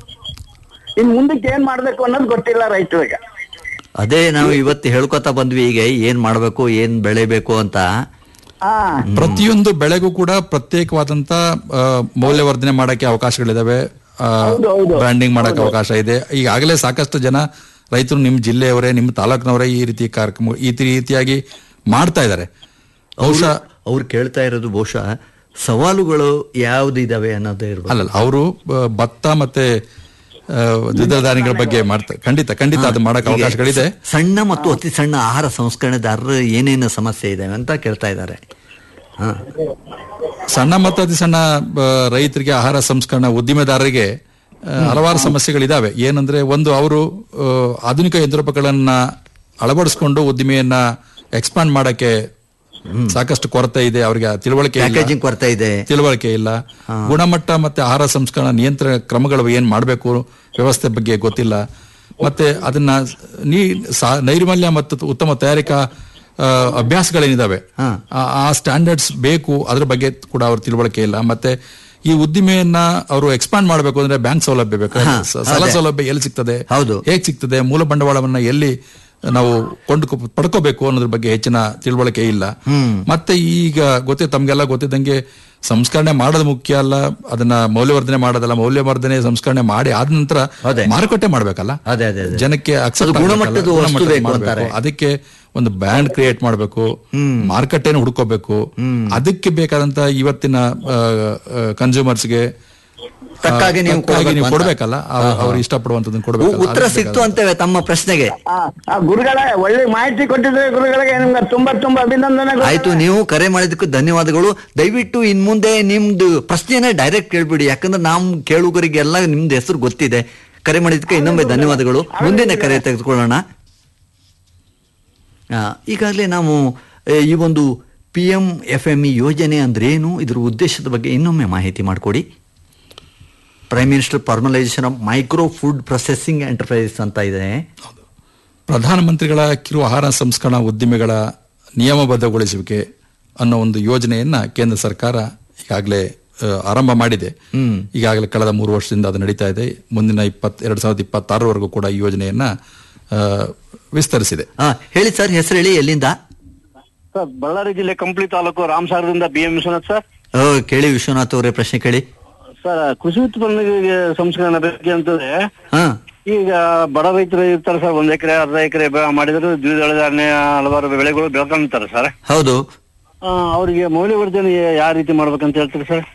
ಇನ್ ಮುಂದಕ್ಕೆ ಏನ್ ಮಾಡ್ಬೇಕು ಅನ್ನೋದು ಗೊತ್ತಿಲ್ಲ ರೈತರಿಗೆ ಅದೇ ನಾವು ಇವತ್ತು ಹೇಳ್ಕೊತಾ ಬಂದ್ವಿ ಈಗ ಏನ್ ಮಾಡ್ಬೇಕು ಏನ್ ಬೆಳಿಬೇಕು ಅಂತ ಹಾ ಪ್ರತಿಯೊಂದು ಬೆಳೆಗೂ ಕೂಡ ಪ್ರತ್ಯೇಕವಾದಂತ ಆ, ಮೌಲ್ಯವರ್ಧನೆ ಮಾಡಕ್ಕೆ ಅವಕಾಶಗಳಿದಾವೆ ಹೌದು, ಹೌದು. ಬ್ರ್ಯಾಂಡಿಂಗ್ ಮಾಡಕ್ಕೆ ಅವಕಾಶ ಇದೆ ಈಗಾಗಲೇ ಸಾಕಷ್ಟು ಜನ ರೈತರು ನಿಮ್ಮ ಜಿಲ್ಲೆಯವರೇ ನಿಮ್ಮ ತಾಲೂಕಿನವರೇ ಈ ರೀತಿ ಕಾರ್ಯಕ್ರಮ ಈ ರೀತಿಯಾಗಿ ಮಾಡ್ತಾ ಇದ್ದಾರೆ ಬಹುಶಃ ಅವ್ರು ಕೇಳ್ತಾ ಇರೋದು ಬಹುಶಃ ಸವಾಲುಗಳು ಯಾವ್ದಿದಾವೆ ಅನ್ನೋದೇ ಇರ್ಬೋದು ಅಲ್ಲಲ್ಲ ಅವರು ಭತ್ತ ಮತ್ತೆ ಆ, ದ್ವಿದಳ ಧಾನ್ಯಗಳ ಬಗ್ಗೆ ಮಾಡ್ತಾರೆ ಖಂಡಿತ ಖಂಡಿತ ಅದು ಮಾಡಕ್ಕೆ ಈಗ ಅವಕಾಶಗಳಿದೆ ಸಣ್ಣ ಮತ್ತು ಅತಿ ಸಣ್ಣ ಆಹಾರ ಸಂಸ್ಕರಣೆದಾರರು ಏನೇನು ಸಮಸ್ಯೆ ಇದೆ ಅಂತ ಕೇಳ್ತಾ ಇದ್ದಾರೆ ಹಾ ಸಣ್ಣ ಮತ್ತು ಅತಿ ಸಣ್ಣ ಆ, ರೈತರಿಗೆ ಆಹಾರ ಸಂಸ್ಕರಣಾ ಉದ್ದಿಮೆದಾರರಿಗೆ ಆ, ಹಲವಾರು ಸಮಸ್ಯೆಗಳಿದಾವೆ ಏನಂದ್ರೆ ಒಂದು ಅವರು ಆ, ಆಧುನಿಕ ಯಂತ್ರೋಪಕರಣನ್ನ ಅಳವಡಿಸ್ಕೊಂಡು ಉದ್ದಿಮೆಯನ್ನ ಎಕ್ಸ್ಪಾಂಡ್ ಮಾಡಕ್ಕೆ ಸಾಕಷ್ಟು ಕೊರತೆ ಇದೆ ಅವರಿಗೆ ತಿಳುವಳಿಕೆ ಇಲ್ಲ. ಪ್ಯಾಕೇಜಿಂಗ್ ಕೊರತೆ ಇದೆ ತಿಳುವಳಿಕೆ ಇಲ್ಲ ಗುಣಮಟ್ಟ ಮತ್ತೆ ಆಹಾರ ಸಂಸ್ಕರಣಾ ನಿಯಂತ್ರಣ ಕ್ರಮಗಳು ಏನ್ ಮಾಡಬೇಕು ವ್ಯವಸ್ಥೆ ಬಗ್ಗೆ ಗೊತ್ತಿಲ್ಲ ಮತ್ತೆ ಅದನ್ನ ನೀ ಸಾ- ನೈರ್ಮಲ್ಯ ಮತ್ತು ಉತ್ತಮ ತಯಾರಿಕಾ ಆ, ಅಭ್ಯಾಸಗಳೇನಿದಾವೆ ಆ- ಆ ಸ್ಟ್ಯಾಂಡರ್ಡ್ಸ್ ಬೇಕು ಅದ್ರ ಬಗ್ಗೆ ಕೂಡ ಅವ್ರ ತಿಳುವಳಿಕೆ ಇಲ್ಲ ಮತ್ತೆ ಈ ಉದ್ದಿಮೆಯನ್ನ ಅವರು ಎಕ್ಸ್ಪಾಂಡ್ ಮಾಡಬೇಕು ಅಂದ್ರೆ ಬ್ಯಾಂಕ್ ಸೌಲಭ್ಯ ಬೇಕು ಸ- ಸಾಲ ಅದೇ. ಸೌಲಭ್ಯ ಎಲ್ಲಿ ಸಿಗ್ತದೆ ಹೌದು. ಹೇಗ್ ಸಿಗ್ತದೆ ಮೂಲ ಬಂಡವಾಳವನ್ನ ಎಲ್ಲಿ ನಾವು ಕೊಂಡು ಪಡ್ಕೋಬೇಕು ಅನ್ನೋದ್ರ ಬಗ್ಗೆ ಹೆಚ್ಚಿನ ತಿಳುವಳಿಕೆ ಇಲ್ಲ ಮತ್ತೆ ಈಗ ಗೊತ್ತೇ ತಮ್ಗೆಲ್ಲ ಗೊತ್ತಿದ್ದಂಗೆ ಸಂಸ್ಕರಣೆ ಮಾಡೋದು ಮುಖ್ಯ ಅಲ್ಲ ಅದನ್ನ ಮೌಲ್ಯವರ್ಧನೆ ಮಾಡೋದಲ್ಲ ಮೌಲ್ಯವರ್ಧನೆ ಸಂಸ್ಕರಣೆ ಮಾಡಿ ಆದ ನಂತರ ಅದೇ. ಮಾರುಕಟ್ಟೆ ಮಾಡ್ಬೇಕಲ್ಲ ಅದೇ, ಅದೇ, ಅದೇ. ಜನಕ್ಕೆ accept ಅದು ಗುಣಮಟ್ಟದ ಆಗ್ಬೇಕಲ್ಲ, ವಸ್ತು ಗುಣಮಟ್ಟದ ಬೇಕು ಮಾಡ್ಬೇಕು. ಅಂತಾರೆ. ಅದಕ್ಕೆ ಒಂದು ಬ್ರ್ಯಾಂಡ್ ಕ್ರಿಯೇಟ್ ಮಾಡಬೇಕು ಮಾರುಕಟ್ಟೆನ ಹುಡ್ಕೋಬೇಕು ಅದಕ್ಕೆ ಬೇಕಾದಂತ ಇವತ್ತಿನ ಕನ್ಸ್ಯೂಮರ್ಸ್ಗೆ ತಕ್ಕಾಗಿ ನೀವು ಕೊಡ್ಬೇಕು ಅಂತ. ಕೊಡ್ಬೇಕಲ್ಲ ಅವ್ರು- ಅವ್ರು ಇಷ್ಟಪಡುವಂತದನ್ನ ಉ- ಕೊಡ್ಬೇಕಲ್ಲ ಉತ್ತರ ಅದಕ್ಕೆ ಸಿಕ್ತು ಅಂತೇವೆ ತಮ್ಮ ಪ್ರಶ್ನೆಗೆ ಆ, ಆ ಗುರುಗಳೇ ಒಳ್ಳೆ ಮಾಹಿತಿ ಕೊಟ್ಟಿದ್ರೆ ಗುರುಗಳಿಗೆ ನಿಮ್ಗೆ ತುಂಬಾ ತುಂಬಾ ಅಭಿನಂದನೆಗಳು ಆಯ್ತು ನೀವು ಕರೆ ಮಾಡಿದ್ದಕ್ಕೂ ಧನ್ಯವಾದಗಳು ದಯವಿಟ್ಟು ಇನ್ ಮುಂದೆ ನಿಮ್ದು ಪ್ರಶ್ನೆನೇ ಡೈರೆಕ್ಟ್ ಕೇಳ್ಬಿಡಿ ಯಾಕಂದ್ರೆ ನಾವು ಕೇಳುಗರಿಗೆಲ್ಲ ನಿಮ್ದು ಹೆಸರು ಗೊತ್ತಿದೆ ಕರೆ ಮಾಡಿದ್ದಕ್ಕೆ ಇನ್ನೊಮ್ಮೆ ಧನ್ಯವಾದಗಳು ಮುಂದಿನ ಕರೆ ತೆಗೆದುಕೊಳ್ಳೋಣ ಆ, ಈಗಾಗಲೇ ನಾವು ಆ, ಈ ಒಂದು P M F M E ಯೋಜನೆ ಅಂದ್ರೇನು ಇದ್ರ ಉದ್ದೇಶದ ಬಗ್ಗೆ ಇನ್ನೊಮ್ಮೆ ಮಾಹಿತಿ ಮಾಡಿಕೊಡಿ prime minister formalisation of micro food processing enterprises ಅಂತ ಇದೆ ಪ್ರಧಾನಮಂತ್ರಿಗಳ ಕಿರು ಆಹಾರ ಸಂಸ್ಕರಣಾ ಉದ್ದಿಮೆಗಳ ನಿಯಮಬದ್ಧಗೊಳಿಸುವಿಕೆ ಅನ್ನೋ ಒಂದು ಯೋಜನೆಯನ್ನ ಕೇಂದ್ರ ಸರ್ಕಾರ ಈಗಾಗಲೇ ಆ, ಆರಂಭ ಮಾಡಿದೆ ಈಗಾಗಲೇ ಕಳೆದ ಮೂರು ವರ್ಷದಿಂದ ಅದು ನಡೀತಾ ಇದೆ ಮುಂದಿನ ಇಪ್ಪತ್ ಎರಡ್ ಸಾವಿರದ ಇಪ್ಪತ್ತಾರವರೆಗೂ ಕೂಡ ಈ ಯೋಜನೆಯನ್ನ ಆ, ವಿಸ್ತರಿಸಿದೆ ಆ, ಹೇಳಿ ಸರ್ ಹೆಸರು ಹೇಳಿ ಎಲ್ಲಿಂದ ಸರ್ ಬಳ್ಳಾರಿ ಜಿಲ್ಲೆ ಕಂಪ್ಲಿ ತಾಲೂಕು ರಾಮಸಾಗರದಿಂದ ಬಿ ಎಂ ವಿಶ್ವನಾಥ್ ಸರ್ ಓ, ಕೇಳಿ ವಿಶ್ವನಾಥ್ ಅವರೇ ಪ್ರಶ್ನೆ ಕೇಳಿ ಸರ್ ಕೃಷಿ ಉತ್ಪನ್ನಗಳಿಗೆ ಸಂಸ್ಕರಣೆ ಬಗ್ಗೆ ಅಂತಂದ್ರೆ ಹಾ ಈಗ ಬಡ ರೈತರು ಇರ್ತಾರೆ ಸರ್ ಒಂದ್ ಎಕರೆ ಅರ್ಧ ಎಕರೆ ಮಾಡಿದ್ರೆ ದ್ವಿದಳ ಧಾನ್ಯ ಹಲವಾರು ಬೆಳೆಗಳು ಬೆಳ್ಕೊಂತಾರೆ ಸರ್ ಹೌದು ಆ, ಅವರಿಗೆ ಮೌಲ್ಯವರ್ಧನೆ ಯಾವ ರೀತಿ ಮಾಡ್ಬೇಕಂತ ಹೇಳ್ತೀರಿ ಸರ್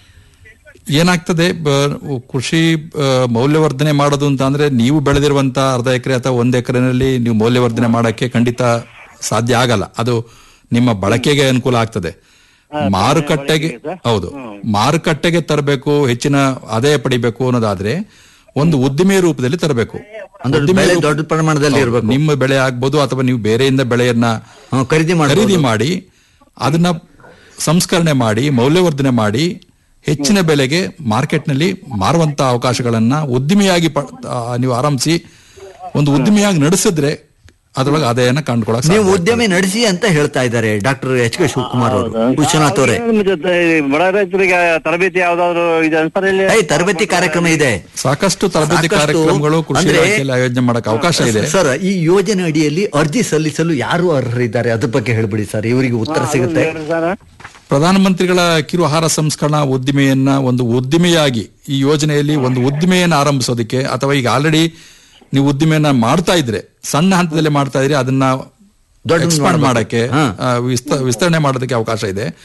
ಏನಾಗ್ತದೆ ಬ- ಕೃಷಿ ಆ, ಮೌಲ್ಯವರ್ಧನೆ ಮಾಡೋದು ಅಂತ ಅಂದ್ರೆ ನೀವು ಬೆಳೆದಿರುವಂತ ಅರ್ಧ ಎಕರೆ ಅಥವಾ ಒಂದ್ ಎಕರೆನಲ್ಲಿ ನೀವು ಮೌಲ್ಯವರ್ಧನೆ ಮಾಡಕ್ಕೆ ಖಂಡಿತ ಸಾಧ್ಯ ಆಗಲ್ಲ ಅದು ನಿಮ್ಮ ಬಳಕೆಗೆ ಅನುಕೂಲ ಆಗ್ತದೆ ಮಾರುಕಟ್ಟೆಗೆ ಹೌದು ಮಾರುಕಟ್ಟೆಗೆ ತರಬೇಕು ಹೆಚ್ಚಿನ ಆದಾಯ ಪಡಿಬೇಕು ಅನ್ನೋದಾದ್ರೆ ಒಂದು ಉದ್ದಿಮೆ ರೂಪದಲ್ಲಿ ತರಬೇಕು ಅಂದ್ರೆ ಉದ್ದಿಮೆ ಬೆಳೆ ರೂಪ- ದೊಡ್ಡ ಪ್ರಮಾಣದಲ್ಲಿ ಹೌದು, ಇರಬೇಕು ನಿಮ್ಮ ಬೆಳೆ ಆಗ್ಬೋದು ಅಥವಾ ನೀವು ಬೇರೆಯಿಂದ ಬೆಳೆಯನ್ನ ಖರೀದಿ ಮಾಡ್ಬೋದು. ಖರೀದಿ ಮಾಡಿ ಅದನ್ನ ಸಂಸ್ಕರಣೆ ಮಾಡಿ ಮೌಲ್ಯವರ್ಧನೆ ಮಾಡಿ ಹೆಚ್ಚಿನ ಬೆಲೆಗೆ ಮಾರ್ಕೆಟ್ನಲ್ಲಿ ಮಾರುವಂತ ಅವಕಾಶಗಳನ್ನ ಉದ್ದಿಮೆಯಾಗಿ ಪ- ಆ, ನೀವು ಆರಂಭಿಸಿ ಒಂದು ಉದ್ದಿಮೆಯಾಗಿ ನಡೆಸಿದ್ರೆ ಅದ್ರೊಳಗೆ ಆದಾಯನ ಕಂಡುಕೊಳ್ಳಕ್ ನೀವು ಸಾಧ್ಯ. ಉದ್ಯಮಿ ನಡೆಸಿ ಅಂತ ಹೇಳ್ತಾ ಇದ್ದಾರೆ ಡಾಕ್ಟರ್ ಎಚ್ ಕೆ ಶಿವಕುಮಾರ್ ಅವರು ವಿಶ್ವನಾಥ್ ಅವರೇ ನಿಮ್ಮ ಜೊತೆ ಈ ಬಡ ರೈತರಿಗೆ ತರಬೇತಿ ಯಾವ್ದಾದ್ರು ಇದೆ ಸರ್ ಇಲ್ಲಿ ಏಯ್ ತರಬೇತಿ ಕಾರ್ಯಕ್ರಮ ಇದೆ ಸಾಕಷ್ಟು ತರಬೇತಿ ಸಾಕಷ್ಟು ಕಾರ್ಯಕ್ರಮಗಳು ಕೃಷಿ ಅಂದ್ರೆ- ಇಲಾಖೆಯಲ್ಲಿ ಆಯೋಜನೆ ಮಾಡಕ್ ಅವಕಾಶ ಇದೆ ಸರ್ ಈ ಯೋಜನೆ ಅಡಿಯಲ್ಲಿ ಅರ್ಜಿ ಸಲ್ಲಿಸಲು ಯಾರು ಅರ್ಹರಿದ್ದಾರೆ ಅದ್ರ ಬಗ್ಗೆ ಹೇಳ್ಬಿಡಿ ಸರ್ ಇವರಿಗೆ ಉತ್ತರ ಸಿಗುತ್ತೆ ಸರ್ ಪ್ರಧಾನಮಂತ್ರಿಗಳ ಕಿರು ಆಹಾರ ಸಂಸ್ಕರಣಾ ಉದ್ದಿಮೆಯನ್ನ ಒಂದು ಉದ್ದಿಮೆಯಾಗಿ ಈ ಯೋಜನೆಯಲ್ಲಿ ಒಂದು ಉದ್ದಿಮೆಯನ್ನ ಆರಂಭಿಸೋದಕ್ಕೆ ಅಥವಾ ಈಗ ಆಲ್ರೆಡಿ ನೀವು ಉದ್ದಿಮೆಯನ್ನ ಮಾಡ್ತಾ ಇದ್ರೆ ಸಣ್ಣ ಹಂತದಲ್ಲಿ ಮಾಡ್ತಾ ಇದ್ರೆ ಅದನ್ನ ದೊಡ್ಡ ಎಕ್ಸ್ಪಾಂಡ್ ಮಾಡ್ಬೇಕು. ಮಾಡಕ್ಕೆ ಹಾ. ಆ, ವಿಸ್ತ- ವಿಸ್ತರಣೆ ಮಾಡೋದಕ್ಕೆ ಅವಕಾಶ ಇದೆ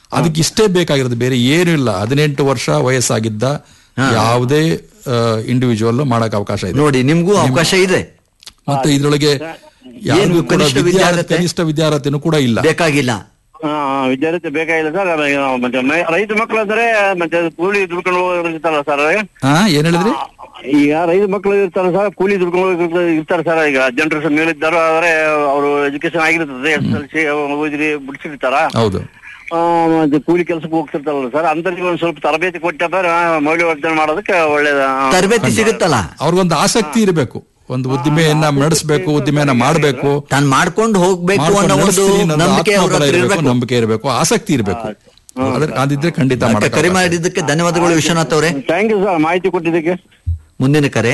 ಅದಕ್ಕೆ ಇಷ್ಟೇ ಬೇಕಾಗಿರೋದು ಬೇರೆ ಏನೂ ಇಲ್ಲ ಹದಿನೆಂಟು ವರ್ಷ ವಯಸ್ಸಾಗಿದ್ದ ಯಾವುದೇ ಇಂಡಿವಿಜುವಲ್ ಮಾಡಕ್ ಅವಕಾಶ ಇದೆ ನೋಡಿ ನಿಮ್ಗೂ ಅವಕಾಶ ಇದೆ ಮತ್ತೆ ಇದ್ರೊಳಗೆ ಯಾರಿಗೂ ಕೂಡ ಕನಿಷ್ಠ ವಿದ್ಯಾರ್ಥಿ ವಿದ್ಯಾರ್ಹತೆ? ಕನಿಷ್ಠ ವಿದ್ಯಾರ್ಥಿನೂ ಕೂಡ ಇಲ್ಲ ಬೇಕಾಗಿಲ್ಲ ಹಾ ವಿದ್ಯಾರ್ಥಿ ಬೇಕಾಗಿಲ್ಲ ಸರ್ ಮತ್ತೆ ಮ- ರೈತ ಮಕ್ಕಳು ಅಂದ್ರೆ ಮತ್ತೆ ಕೂಲಿ ದುಡ್ಕೊಂಡು ಹೋಗಿರ್ತಾರಲ್ಲ ಸರ್ ಹಾ ಏನ್ ಹೇಳಿದ್ರಿ ಈಗ ರೈತ ಮಕ್ಕಳು ಇರ್ತಾರೆ ಸರ್ ಕೂಲಿ ದುಡ್ಕೊಂಡು ಹೋಗಿರ್ತ- ಇರ್ತಾರೆ ಸರ್ ಈಗ ಹದಿನೆಂಟು ಮೇಲಿದ್ದಾರು ಆದ್ರೆ ಅವರು ಎಜುಕೇಶನ್ ಆಗಿರ್ತದೆ ಎಸ್ ಎಲ್ ಸಿ ಓದಿರಿ ಬಿಡಿಸಿರ್ತಾರ ಹೌದು ಆ, ಮತ್ತೆ ಕೂಲಿ ಕೆಲಸಕ್ಕೆ ಹೋಗ್ತಿರ್ತಾರಲ್ಲ ಸರ್ ಅಂತರಿಗೆ ಒಂದ್ ಸ್ವಲ್ಪ ತರಬೇತಿ ಕೊಟ್ಟಿದ್ದಾರೆ ಮೌಲ್ಯವರ್ಧನೆ ಮಾಡೋದಕ್ಕೆ ಒಳ್ಳೇದ ತರಬೇತಿ ಸಿಗುತ್ತಲ್ಲ ಅವ್ರಿಗೊಂದು ಆಸಕ್ತಿ ಇರಬೇಕು ಒಂದು ಉದ್ದಿಮೆಯನ್ನ ನಡೆಸಬೇಕು ಉದ್ದಿಮೆಯನ್ನ ಮಾಡಬೇಕು ತಾನು ಮಾಡ್ಕೊಂಡು ಹೋಗ್ಬೇಕು ಅನ್ನೋ ಒಂದು ನಂಬಿಕೆ ಅವ್ರ ಹತ್ರ ಇರ್ಬೇಕು ನಂಬಿಕೆ ಇರಬೇಕು ಆಸಕ್ತಿ ಇರಬೇಕು ಅದ್ರ ಅದಿದ್ರೆ ಖಂಡಿತ ಮತ್ತೆ ಮಾಡಕ್ಕೆ ಕರೆ ಅವಕಾಶ ಇದೆ. ಮಾಡಿದ್ದಕ್ಕೆ ಧನ್ಯವಾದಗಳು ವಿಶ್ವನಾಥ್ ಅವರೇ ಥ್ಯಾಂಕ್ ಯು ಸರ್ ಮಾಹಿತಿ ಕೊಟ್ಟಿದ್ದಕ್ಕೆ ಮುಂದಿನ ಕರೆ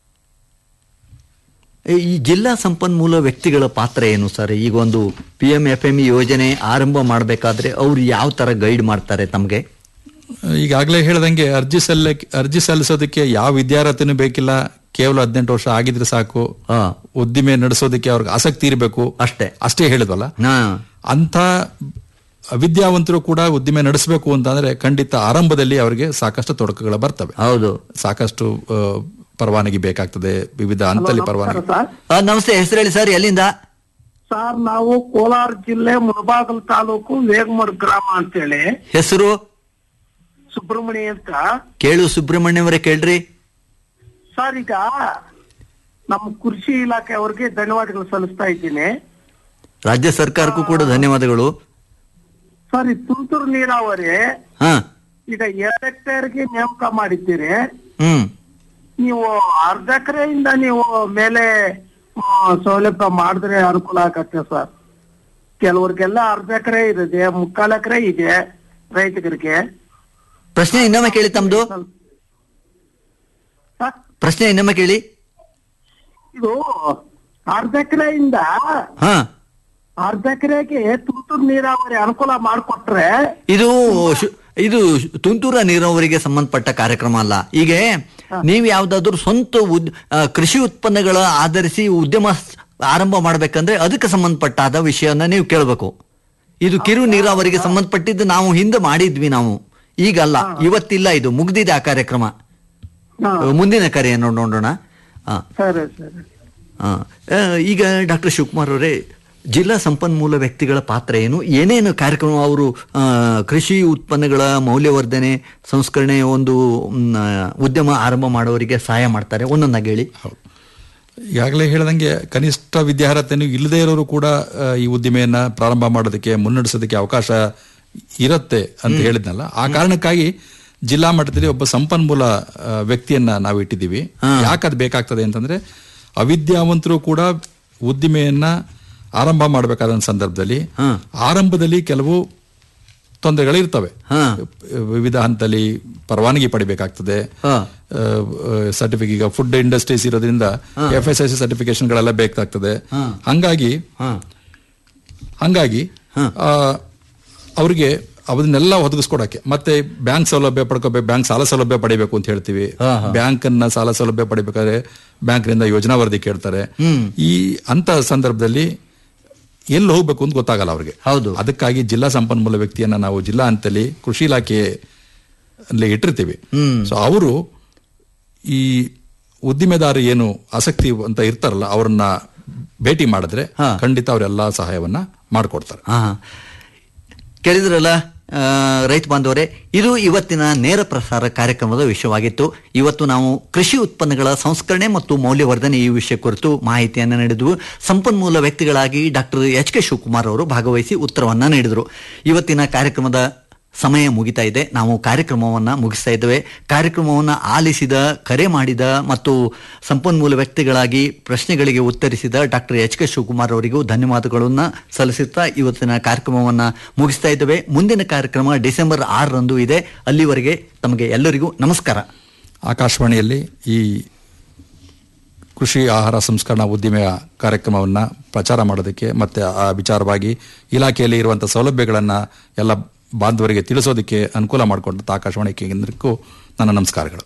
ಈ ಜಿಲ್ಲಾ ಸಂಪನ್ಮೂಲ ವ್ಯಕ್ತಿಗಳ ಪಾತ್ರ ಏನು ಸರ್ ಈಗ ಒಂದು ಪಿ ಎಂ ಎಫ್ ಎಂ ಯೋಜನೆ ಆರಂಭ ಮಾಡಬೇಕಾದ್ರೆ ಅವ್ರು ಯಾವ ತರ ಗೈಡ್ ಮಾಡ್ತಾರೆ ತಮಗೆ ಈಗಾಗಲೇ ಹೇಳ್ದಂಗೆ ಅರ್ಜಿ ಸಲ್ಲ ಅರ್ಜಿ ಸಲ್ಲಿಸೋದಕ್ಕೆ ಯಾವ ವಿದ್ಯಾರ್ಥಿನೂ ಬೇಕಿಲ್ಲ ಕೇವಲ ಹದಿನೆಂಟು ವರ್ಷ ಆಗಿದ್ರೆ ಸಾಕು ಉದ್ದಿಮೆ ನಡೆಸೋದಕ್ಕೆ ಅವ್ರಿಗೆ ಆಸಕ್ತಿ ಇರಬೇಕು ಅಷ್ಟೇ ಅಷ್ಟೇ ಹೇಳಿದ್ವಲ್ಲ ಅಂತ ವಿದ್ಯಾವಂತರು ಕೂಡ ಉದ್ದಿಮೆ ನಡೆಸಬೇಕು ಅಂತಂದ್ರೆ ಖಂಡಿತ ಆರಂಭದಲ್ಲಿ ಅವರಿಗೆ ಸಾಕಷ್ಟು ತೊಡಕುಗಳು ಬರ್ತವೆ ಹೌದು ಸಾಕಷ್ಟು ಆ, ಪರವಾನಗಿ ಬೇಕಾಗ್ತದೆ ವಿವಿಧ ಹಂತದಲ್ಲಿ ಪರವಾನಗಿ ಸರ್ ನಮಸ್ತೆ ಹೆಸರು ಹೇಳಿ ಸರ್ ಎಲ್ಲಿಂದ ಸರ್ ನಾವು ಕೋಲಾರ ಜಿಲ್ಲೆ ಮುಳಬಾಗಲ್ ತಾಲೂಕು ವೇಗಮಡ್ ಗ್ರಾಮ ಅಂತೇಳಿ ಹೆಸರು ಸುಬ್ರಹ್ಮಣ್ಯ ಅಂತ ಕೇಳು ಸುಬ್ರಹ್ಮಣ್ಯ ಅವರೇ ಕೇಳ್ರಿ ಸರ್ ಈಗ ನಮ್ಮ ಕೃಷಿ ಇಲಾಖೆ ಅವ್ರಿಗೆ ಧನ್ಯವಾದಗಳು ಸಲ್ಲಿಸ್ತಾ ಇದ್ದೀನಿ ರಾಜ್ಯ ಸರ್ಕಾರಕ್ಕೂ ಕೂಡ ಧನ್ಯವಾದಗಳು ಸರ್ ಈ ತುಂತುರು ನೀರಾವರಿ ಹಾ ಈಗ ಎರಡು ಹೆಕ್ಟೇರ್ಗೆ ನೇಮಕ ಮಾಡಿದ್ದೀರಿ ಹ್ಮ್ ನೀವು ಅರ್ಧ ಎಕರೆಯಿಂದ ನೀವು ಮೇಲೆ ಆ, ಸೌಲಭ್ಯ ಮಾಡಿದ್ರೆ ಅನುಕೂಲ ಆಗತ್ತೆ ಸರ್ ಕೆಲವ್ರಿಗೆಲ್ಲ ಅರ್ಧ ಎಕರೆ ಇದೆ ಮುಕ್ಕಾಲು ಎಕರೆ ಇದೆ ರೈತರಿಗೆ ಪ್ರಶ್ನೆ ಇನ್ನೊಮ್ಮೆ ಕೇಳಿ ತಮ್ದು ಪ್ರಶ್ನೆ ಇನ್ನೊಮ್ಮೆ ಕೇಳಿ ಇದು ಅರ್ಧ ಎಕರೆಯಿಂದ ಹಾ ಅರ್ಧ ಎಕರೆಗೆ ತುಂತುರು ನೀರಾವರಿ ಅನುಕೂಲ ಮಾಡಿಕೊಟ್ರೆ ಇದು ಶು- ಇದು ತುಂತುರ ನೀರಾವರಿಗೆ ಸಂಬಂಧಪಟ್ಟ ಕಾರ್ಯಕ್ರಮ ಅಲ್ಲ ಈಗ ನೀವು ಯಾವ್ದಾದ್ರು ಸ್ವಂತ ಉದ್- ಆ, ಕೃಷಿ ಉತ್ಪನ್ನಗಳ ಆಧರಿಸಿ ಉದ್ಯಮ ಸ್- ಆರಂಭ ಮಾಡ್ಬೇಕಂದ್ರೆ ಅದಕ್ಕೆ ಸಂಬಂಧಪಟ್ಟಾದ ವಿಷಯನ ನೀವು ಕೇಳಬೇಕು ಇದು ಕಿರು ನೀರಾವರಿಗೆ ಸಂಬಂಧಪಟ್ಟಿದ್ದು ನಾವು ಹಿಂದೆ ಮಾಡಿದ್ವಿ ನಾವು ಈಗ ಅಲ್ಲ ಇವತ್ತಿಲ್ಲ ಇದು ಮುಗ್ದಿದೆ ಆ ಕಾರ್ಯಕ್ರಮ ಮುಂದಿನ ಕರೆಯನ್ನು ನೋಡೋಣ ಆ, ಸರಿ ಸರಿ ಆ, ಆ, ಈಗ ಡಾಕ್ಟರ್ ಶಿವಕುಮಾರ್ ಅವರೇ ಜಿಲ್ಲಾ ಸಂಪನ್ಮೂಲ ವ್ಯಕ್ತಿಗಳ ಪಾತ್ರ ಏನು ಏನೇನು ಕಾರ್ಯಕ್ರಮ ಅವರು ಆ, ಕೃಷಿ ಉತ್ಪನ್ನಗಳ ಮೌಲ್ಯವರ್ಧನೆ ಸಂಸ್ಕರಣೆ ಒಂದು ಮ್, ಆ, ಉದ್ಯಮ ಆರಂಭ ಮಾಡೋರಿಗೆ ಸಹಾಯ ಮಾಡ್ತಾರೆ ಒಂದೊಂದಾಗಿ ಹೇಳಿ ಈಗಾಗಲೇ ಹೇಳ್ದಂಗೆ ಕನಿಷ್ಠ ವಿದ್ಯಾರ್ಹತೆನೂ ಇಲ್ಲದೇ ಇರೋರು ಕೂಡ ಆ, ಈ ಉದ್ದಿಮೆಯನ್ನ ಪ್ರಾರಂಭ ಮಾಡೋದಕ್ಕೆ ಮುನ್ನಡೆಸೋದಕ್ಕೆ ಅವಕಾಶ ಇರುತ್ತೆ ಅಂತ ಹೇಳಿದ್ನಲ್ಲ ಆ ಕಾರಣಕ್ಕಾಗಿ ಜಿಲ್ಲಾ ಮಟ್ಟದಲ್ಲಿ ಒಬ್ಬ ಸಂಪನ್ಮೂಲ ಆ, ವ್ಯಕ್ತಿಯನ್ನ ನಾವು ಇಟ್ಟಿದ್ದೀವಿ ಯಾಕೆ ಅದು ಬೇಕಾಗ್ತದೆ ಅಂತಂದ್ರೆ ಅವಿದ್ಯಾವಂತರು ಕೂಡ ಉದ್ದಿಮೆಯನ್ನ ಆರಂಭ ಮಾಡಬೇಕಾದ ಸಂದರ್ಭದಲ್ಲಿ ಆರಂಭದಲ್ಲಿ ಕೆಲವು ತೊಂದರೆಗಳು ಇರ್ತವೆ ವಿವಿಧ ಹಂತದಲ್ಲಿ ಪರವಾನಗಿ ಪಡಿಬೇಕಾಗ್ತದೆ ಸರ್ಟಿಫಿಕೇಟ್ ಈಗ ಫುಡ್ ಇಂಡಸ್ಟ್ರೀಸ್ ಇರೋದ್ರಿಂದ ಎಫ್ ಎಸ್ ಎಸ್ ಸರ್ಟಿಫಿಕೇಶನ್ ಗಳೆಲ್ಲ ಬೇಕಾಗ್ತದೆ ಹಂಗಾಗಿ ಹಂಗಾಗಿ ಆ, ಅವ್ರಿಗೆ ಅದನ್ನೆಲ್ಲ ಒದಗಿಸ್ಕೊಡಕ್ಕೆ ಮತ್ತೆ ಬ್ಯಾಂಕ್ ಸೌಲಭ್ಯ ಪಡ್ಕೋಬೇಕು ಬ್ಯಾಂಕ್ ಸಾಲ ಸೌಲಭ್ಯ ಪಡಿಬೇಕು ಅಂತ ಹೇಳ್ತೀವಿ ಬ್ಯಾಂಕ್ ಅನ್ನ ಸಾಲ ಸೌಲಭ್ಯ ಪಡಿಬೇಕಾದ್ರೆ ಬ್ಯಾಂಕ್ನಿಂದ ಯೋಜನಾ ವರದಿ ಕೇಳ್ತಾರೆ ಈ ಅಂತ ಸಂದರ್ಭದಲ್ಲಿ ಎಲ್ಲಿ ಹೋಗ್ಬೇಕು ಅಂತ ಗೊತ್ತಾಗಲ್ಲ ಅವ್ರಿಗೆ ಹೌದು ಅದಕ್ಕಾಗಿ ಜಿಲ್ಲಾ ಸಂಪನ್ಮೂಲ ವ್ಯಕ್ತಿಯನ್ನ ನಾವು ಜಿಲ್ಲಾ ಹಂತದಲ್ಲಿ ಕೃಷಿ ಇಲಾಖೆ ಅಲ್ಲಿ ಇಟ್ಟಿರ್ತೀವಿ ಸೊ ಅವರು ಈ ಉದ್ದಿಮೆದಾರ ಏನು ಆಸಕ್ತಿ ಅಂತ ಇರ್ತಾರಲ್ಲ ಅವರನ್ನ ಭೇಟಿ ಮಾಡಿದ್ರೆ ಖಂಡಿತ ಅವರೆಲ್ಲ ಸಹಾಯವನ್ನ ಮಾಡಿಕೊಡ್ತಾರೆ ಹಾ ಕೇಳಿದ್ರಲ್ಲ ಆ, ರೈತ ಬಾಂಧವರೇ ಇದು ಇವತ್ತಿನ ನೇರ ಪ್ರಸಾರ ಕಾರ್ಯಕ್ರಮದ ವಿಷಯವಾಗಿತ್ತು ಇವತ್ತು ನಾವು ಕೃಷಿ ಉತ್ಪನ್ನಗಳ ಸಂಸ್ಕರಣೆ ಮತ್ತು ಮೌಲ್ಯವರ್ಧನೆ ಈ ವಿಷಯ ಕುರಿತು ಮಾಹಿತಿಯನ್ನು ನೀಡಿದ್ವು ಸಂಪನ್ಮೂಲ ವ್ಯಕ್ತಿಗಳಾಗಿ ಡಾಕ್ಟರ್ ಎಚ್ ಕೆ ಶಿವಕುಮಾರ್ ಅವರು ಭಾಗವಹಿಸಿ ಉತ್ತರವನ್ನ ನೀಡಿದರು ಇವತ್ತಿನ ಕಾರ್ಯಕ್ರಮದ ಸಮಯ ಮುಗಿತಾ ಇದೆ ನಾವು ಕಾರ್ಯಕ್ರಮವನ್ನು ಮುಗಿಸ್ತಾ ಇದ್ದೇವೆ ಕಾರ್ಯಕ್ರಮವನ್ನು ಆಲಿಸಿದ ಕರೆ ಮಾಡಿದ ಮತ್ತು ಸಂಪನ್ಮೂಲ ವ್ಯಕ್ತಿಗಳಾಗಿ ಪ್ರಶ್ನೆಗಳಿಗೆ ಉತ್ತರಿಸಿದ ಡಾಕ್ಟರ್ ಎಚ್ ಕೆ ಶಿವಕುಮಾರ್ ಅವರಿಗೂ ಧನ್ಯವಾದಗಳನ್ನು ಸಲ್ಲಿಸುತ್ತಾ ಇವತ್ತಿನ ಕಾರ್ಯಕ್ರಮವನ್ನು ಮುಗಿಸ್ತಾ ಇದ್ದೇವೆ ಮುಂದಿನ ಕಾರ್ಯಕ್ರಮ ಡಿಸೆಂಬರ್ ಆರರಂದು ಇದೆ ಅಲ್ಲಿವರೆಗೆ ತಮಗೆ ಎಲ್ಲರಿಗೂ ನಮಸ್ಕಾರ ಆಕಾಶವಾಣಿಯಲ್ಲಿ ಈ ಕೃಷಿ ಆಹಾರ ಸಂಸ್ಕರಣಾ ಉದ್ದಿಮೆಯ ಕಾರ್ಯಕ್ರಮವನ್ನು ಪ್ರಚಾರ ಮಾಡೋದಕ್ಕೆ ಮತ್ತೆ ಆ ವಿಚಾರವಾಗಿ ಇಲಾಖೆಯಲ್ಲಿ ಇರುವಂತಹ ಸೌಲಭ್ಯಗಳನ್ನು ಎಲ್ಲ ಬಾಂಧವರಿಗೆ ತಿಳಿಸೋದಕ್ಕೆ ಅನುಕೂಲ ಮಾಡಿಕೊಂಡಂತ ಆಕಾಶವಾಣಿ ಕೇಂದ್ರಕ್ಕೂ ನನ್ನ ನಮಸ್ಕಾರಗಳು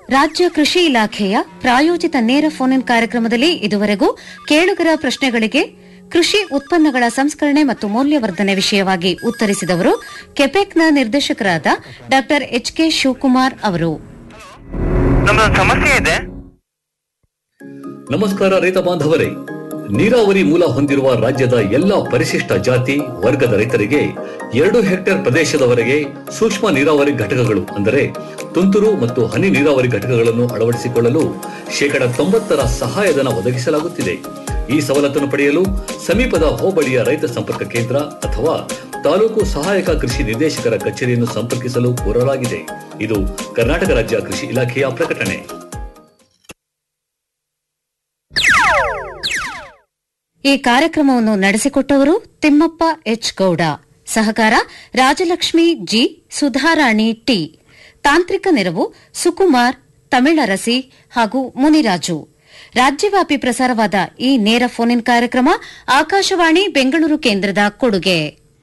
ರಾಜ್ಯ ಕೃಷಿ ಇಲಾಖೆಯ ಪ್ರಾಯೋಜಿತ ನೇರ ಫೋನ್ ಇನ್ ಕಾರ್ಯಕ್ರಮದಲ್ಲಿ ಇದುವರೆಗೂ ಕೇಳುಗರ ಪ್ರಶ್ನೆಗಳಿಗೆ ಕೃಷಿ ಉತ್ಪನ್ನಗಳ ಸಂಸ್ಕರಣೆ ಮತ್ತು ಮೌಲ್ಯವರ್ಧನೆ ವಿಷಯವಾಗಿ ಉತ್ತರಿಸಿದವರು ಕೆಪೆಕ್ನ ನಿರ್ದೇಶಕರಾದ ಡಾ ಎಚ್ ಕೆ ಶಿವಕುಮಾರ್ ಅವರು ನಮ್ದೊಂದು ಸಮಸ್ಯೆ ಇದೆ ನಮಸ್ಕಾರ ರೈತ ಬಾಂಧವರೇ ನೀರಾವರಿ ಮೂಲ ಹೊಂದಿರುವ ರಾಜ್ಯದ ಎಲ್ಲಾ ಪರಿಶಿಷ್ಟ ಜಾತಿ ವರ್ಗದ ರೈತರಿಗೆ ಎರಡು ಹೆಕ್ಟೇರ್ ಪ್ರದೇಶದವರೆಗೆ ಸೂಕ್ಷ್ಮ ನೀರಾವರಿ ಘಟಕಗಳು ಅಂದರೆ ತುಂತುರು ಮತ್ತು ಹನಿ ನೀರಾವರಿ ಘಟಕಗಳನ್ನು ಅಳವಡಿಸಿಕೊಳ್ಳಲು ಶೇಕಡ ತೊಂಬತ್ತರ ಸಹಾಯಧನ ಒದಗಿಸಲಾಗುತ್ತಿದೆ ಈ ಸವಲತ್ತನ್ನು ಪಡೆಯಲು ಸಮೀಪದ ಹೋಬಳಿಯ ರೈತ ಸಂಪರ್ಕ ಕೇಂದ್ರ ಅಥವಾ ತಾಲೂಕು ಸಹಾಯಕ ಕೃಷಿ ನಿರ್ದೇಶಕರ ಕಚೇರಿಯನ್ನು ಸಂಪರ್ಕಿಸಲು ಕೋರಲಾಗಿದೆ ಇದು ಕರ್ನಾಟಕ ರಾಜ್ಯ ಕೃಷಿ ಇಲಾಖೆಯ ಪ್ರಕಟಣೆ ಈ ಕಾರ್ಯಕ್ರಮವನ್ನು ನಡೆಸಿಕೊಟ್ಟವರು ತಿಮ್ಮಪ್ಪ ಎಚ್ ಗೌಡ ಸಹಕಾರ ರಾಜಲಕ್ಷ್ಮಿ ಜಿ ಸುಧಾರಾಣಿ ಟಿ ತಾಂತ್ರಿಕ ನೆರವು ಸುಕುಮಾರ್ ತಮಿಳರಸಿ ಹಾಗೂ ಮುನಿರಾಜು ರಾಜ್ಯವ್ಯಾಪಿ ಪ್ರಸಾರವಾದ ಈ ನೇರ ಫೋನ್ ಇನ್ ಕಾರ್ಯಕ್ರಮ ಆಕಾಶವಾಣಿ ಬೆಂಗಳೂರು ಕೇಂದ್ರದ ಕೊಡುಗೆ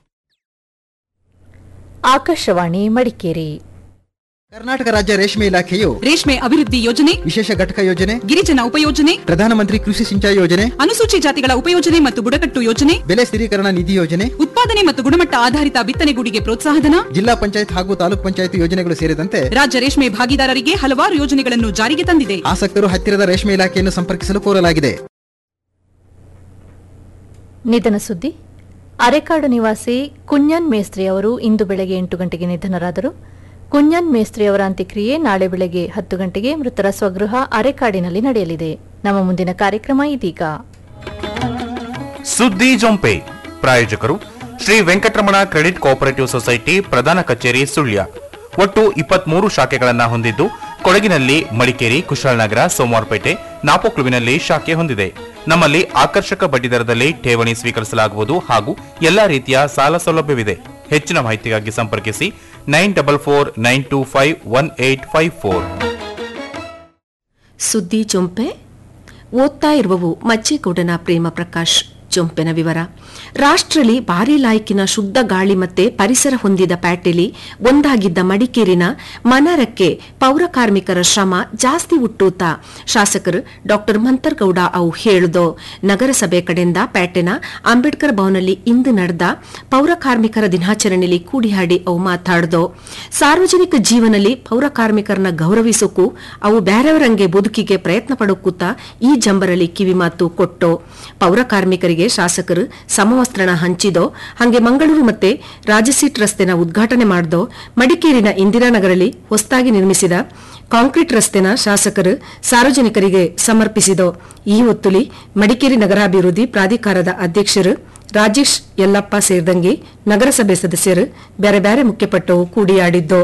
ಆಕಾಶವಾಣಿ ಮಡಿಕೇರಿ ಕರ್ನಾಟಕ ರಾಜ್ಯ ರೇಷ್ಮೆ ಇಲಾಖೆಯು ರೇಷ್ಮೆ ಅಭಿವೃದ್ಧಿ ಯೋಜನೆ ವಿಶೇಷ ಘಟಕ ಯೋಜನೆ ಗಿರಿಜನ ಉಪಯೋಜನೆ ಪ್ರಧಾನಮಂತ್ರಿ ಕೃಷಿ ಸಿಂಚಾಯಿ ಯೋಜನೆ ಅನುಸೂಚಿ ಜಾತಿಗಳ ಉಪಯೋಜನೆ ಮತ್ತು ಬುಡಕಟ್ಟು ಯೋಜನೆ ಬೆಲೆ ಸ್ಥಿರೀಕರಣ ನಿಧಿ ಯೋಜನೆ ಉತ್ಪಾದನೆ ಮತ್ತು ಗುಣಮಟ್ಟ ಆಧಾರಿತ ಬಿತ್ತನೆಗೂಡಿಗೆ ಪ್ರೋತ್ಸಾಹಧನ ಜಿಲ್ಲಾ ಪಂಚಾಯತ್ ಹಾಗೂ ತಾಲೂಕ್ ಪಂಚಾಯತ್ ಯೋಜನೆಗಳು ಸೇರಿದಂತೆ ರಾಜ್ಯ ರೇಷ್ಮೆ ಭಾಗಿದಾರರಿಗೆ ಹಲವಾರು ಯೋಜನೆಗಳನ್ನು ಜಾರಿಗೆ ತಂದಿದೆ ಆಸಕ್ತರು ಹತ್ತಿರದ ರೇಷ್ಮೆ ಇಲಾಖೆಯನ್ನು ಸಂಪರ್ಕಿಸಲು ಕೋರಲಾಗಿದೆ ನಿಧನ ಸುದ್ದಿ ಅರೆಕಾಡು ನಿವಾಸಿ ಕುഞ്ഞನ್ ಮೇಸ್ತ್ರಿ ಅವರು ಇಂದು ಬೆಳಗ್ಗೆ ಎಂಟು ಗಂಟೆಗೆ ನಿಧನರಾದರು ಕುഞ്ഞನ್ ಮೇಸ್ತ್ರಿ ಅವರ ಅಂತ್ಯಕ್ರಿಯೆ ನಾಳೆ ಬೆಳಗ್ಗೆ ಹತ್ತು ಗಂಟೆಗೆ ಮೃತರ ಸ್ವಗೃಹ ಅರೆಕಾಡಿನಲ್ಲಿ ನಡೆಯಲಿದೆ ನಮ್ಮ ಮುಂದಿನ ಕಾರ್ಯಕ್ರಮ ಇದೀಗ ಸುದ್ದಿ ಜೊಂಪೆ ಪ್ರಾಯೋಜಕರು Shri Venkataramana credit cooperative society ಪ್ರಧಾನ ಕಚೇರಿ ಸುಳ್ಯ ಒಟ್ಟು ಇಪ್ಪತ್ಮೂರು ಶಾಖೆಗಳನ್ನು ಹೊಂದಿದ್ದು ಕೊಡಗಿನಲ್ಲಿ ಮಡಿಕೇರಿ ಕುಶಾಲನಗರ ಸೋಮವಾರಪೇಟೆ ನಾಪೋಕ್ಲುವಿನಲ್ಲಿ ಶಾಖೆ ಹೊಂದಿದೆ ನಮ್ಮಲ್ಲಿ ಆಕರ್ಷಕ ಬಡ್ಡಿ ದರದಲ್ಲಿ ಠೇವಣಿ ಸ್ವೀಕರಿಸಲಾಗುವುದು ಹಾಗೂ ಎಲ್ಲಾ ರೀತಿಯ ಸಾಲ ಸೌಲಭ್ಯವಿದೆ ಹೆಚ್ಚಿನ ಮಾಹಿತಿಗಾಗಿ ಸಂಪರ್ಕಿಸಿ nine double four nine two five one eight five four ಸುದ್ದಿ ಚೊಂಪೆ ಓದ್ತಾ ಇರುವವು ಮಚ್ಚೇಗೌಡನ ಪ್ರೇಮ ಪ್ರಕಾಶ್ ಚೊಂಪೆನ ವಿವರ ರಾಷ್ಟ್ರಲಿ ಭಾರಿ ಲಾಯ್ಕಿನ ಶುದ್ಧ ಗಾಳಿ ಮತ್ತೆ ಪರಿಸರ ಹೊಂದಿದ ಪ್ಯಾಟೆಲಿ ಒಂದಾಗಿದ್ದ ಮಡಿಕೇರಿನ ಮನರಕ್ಕೆ ಪೌರ ಕಾರ್ಮಿಕರ ಶ್ರಮ ಜಾಸ್ತಿ ಹುಟ್ಟೂತ ಶಾಸಕರು ಡಾಕ್ಟರ್ ಮಂತರ್ಗೌಡ ಅವು ಹೇಳುದೋ ನಗರಸಭೆ ಕಡೆಯಿಂದ ಪ್ಯಾಟೆನ ಅಂಬೇಡ್ಕರ್ ಭವನಲ್ಲಿ ಇಂದು ನಡೆದ ಪೌರ ಕಾರ್ಮಿಕರ ದಿನಾಚರಣೆಯಲ್ಲಿ ಕೂಡಿಹಾಡಿ ಅವು ಮಾತಾಡ್ದೋ ಸಾರ್ವಜನಿಕ ಜೀವನದಲ್ಲಿ ಪೌರ ಕಾರ್ಮಿಕರನ್ನ ಗೌರವಿಸೋಕು ಅವು ಬ್ಯಾರೆಯವರಂಗೆ ಬದುಕಿಗೆ ಪ್ರಯತ್ನ ಪಡೋಕೂತ ಈ ಜಂಬರಲ್ಲಿ ಕಿವಿಮಾತು ಕೊಟ್ಟೋ ಪೌರ ಕಾರ್ಮಿಕರಿಗೆ ಶಾಸಕರು ಸಮವಸ್ತ್ರನ ಹಂಚಿದೋ ಹಾಗೆ ಮಂಗಳೂರು ಮತ್ತೆ ರಾಜಸೀಟ್ ರಸ್ತೆನ ಉದ್ಘಾಟನೆ ಮಾಡ್ದೋ ಮಡಿಕೇರಿನ ಇಂದಿರಾನಗರಲ್ಲಿ ಹೊಸದಾಗಿ ನಿರ್ಮಿಸಿದ ಕಾಂಕ್ರೀಟ್ ರಸ್ತೆನ ಶಾಸಕರು ಸಾರ್ವಜನಿಕರಿಗೆ ಸಮರ್ಪಿಸಿದೋ ಈ ಹೊತ್ತುಲಿ ಮಡಿಕೇರಿ ನಗರಾಭಿವೃದ್ಧಿ ಪ್ರಾಧಿಕಾರದ ಅಧ್ಯಕ್ಷರು ರಾಜೇಶ್ ಯಲ್ಲಪ್ಪ ಸೇರಿದಂಗೆ ನಗರಸಭೆ ಸದಸ್ಯರು ಬೇರೆ ಬೇರೆ ಮುಖ್ಯಪಟ್ಟವು ಕೂಡಿಯಾಡಿದ್ದು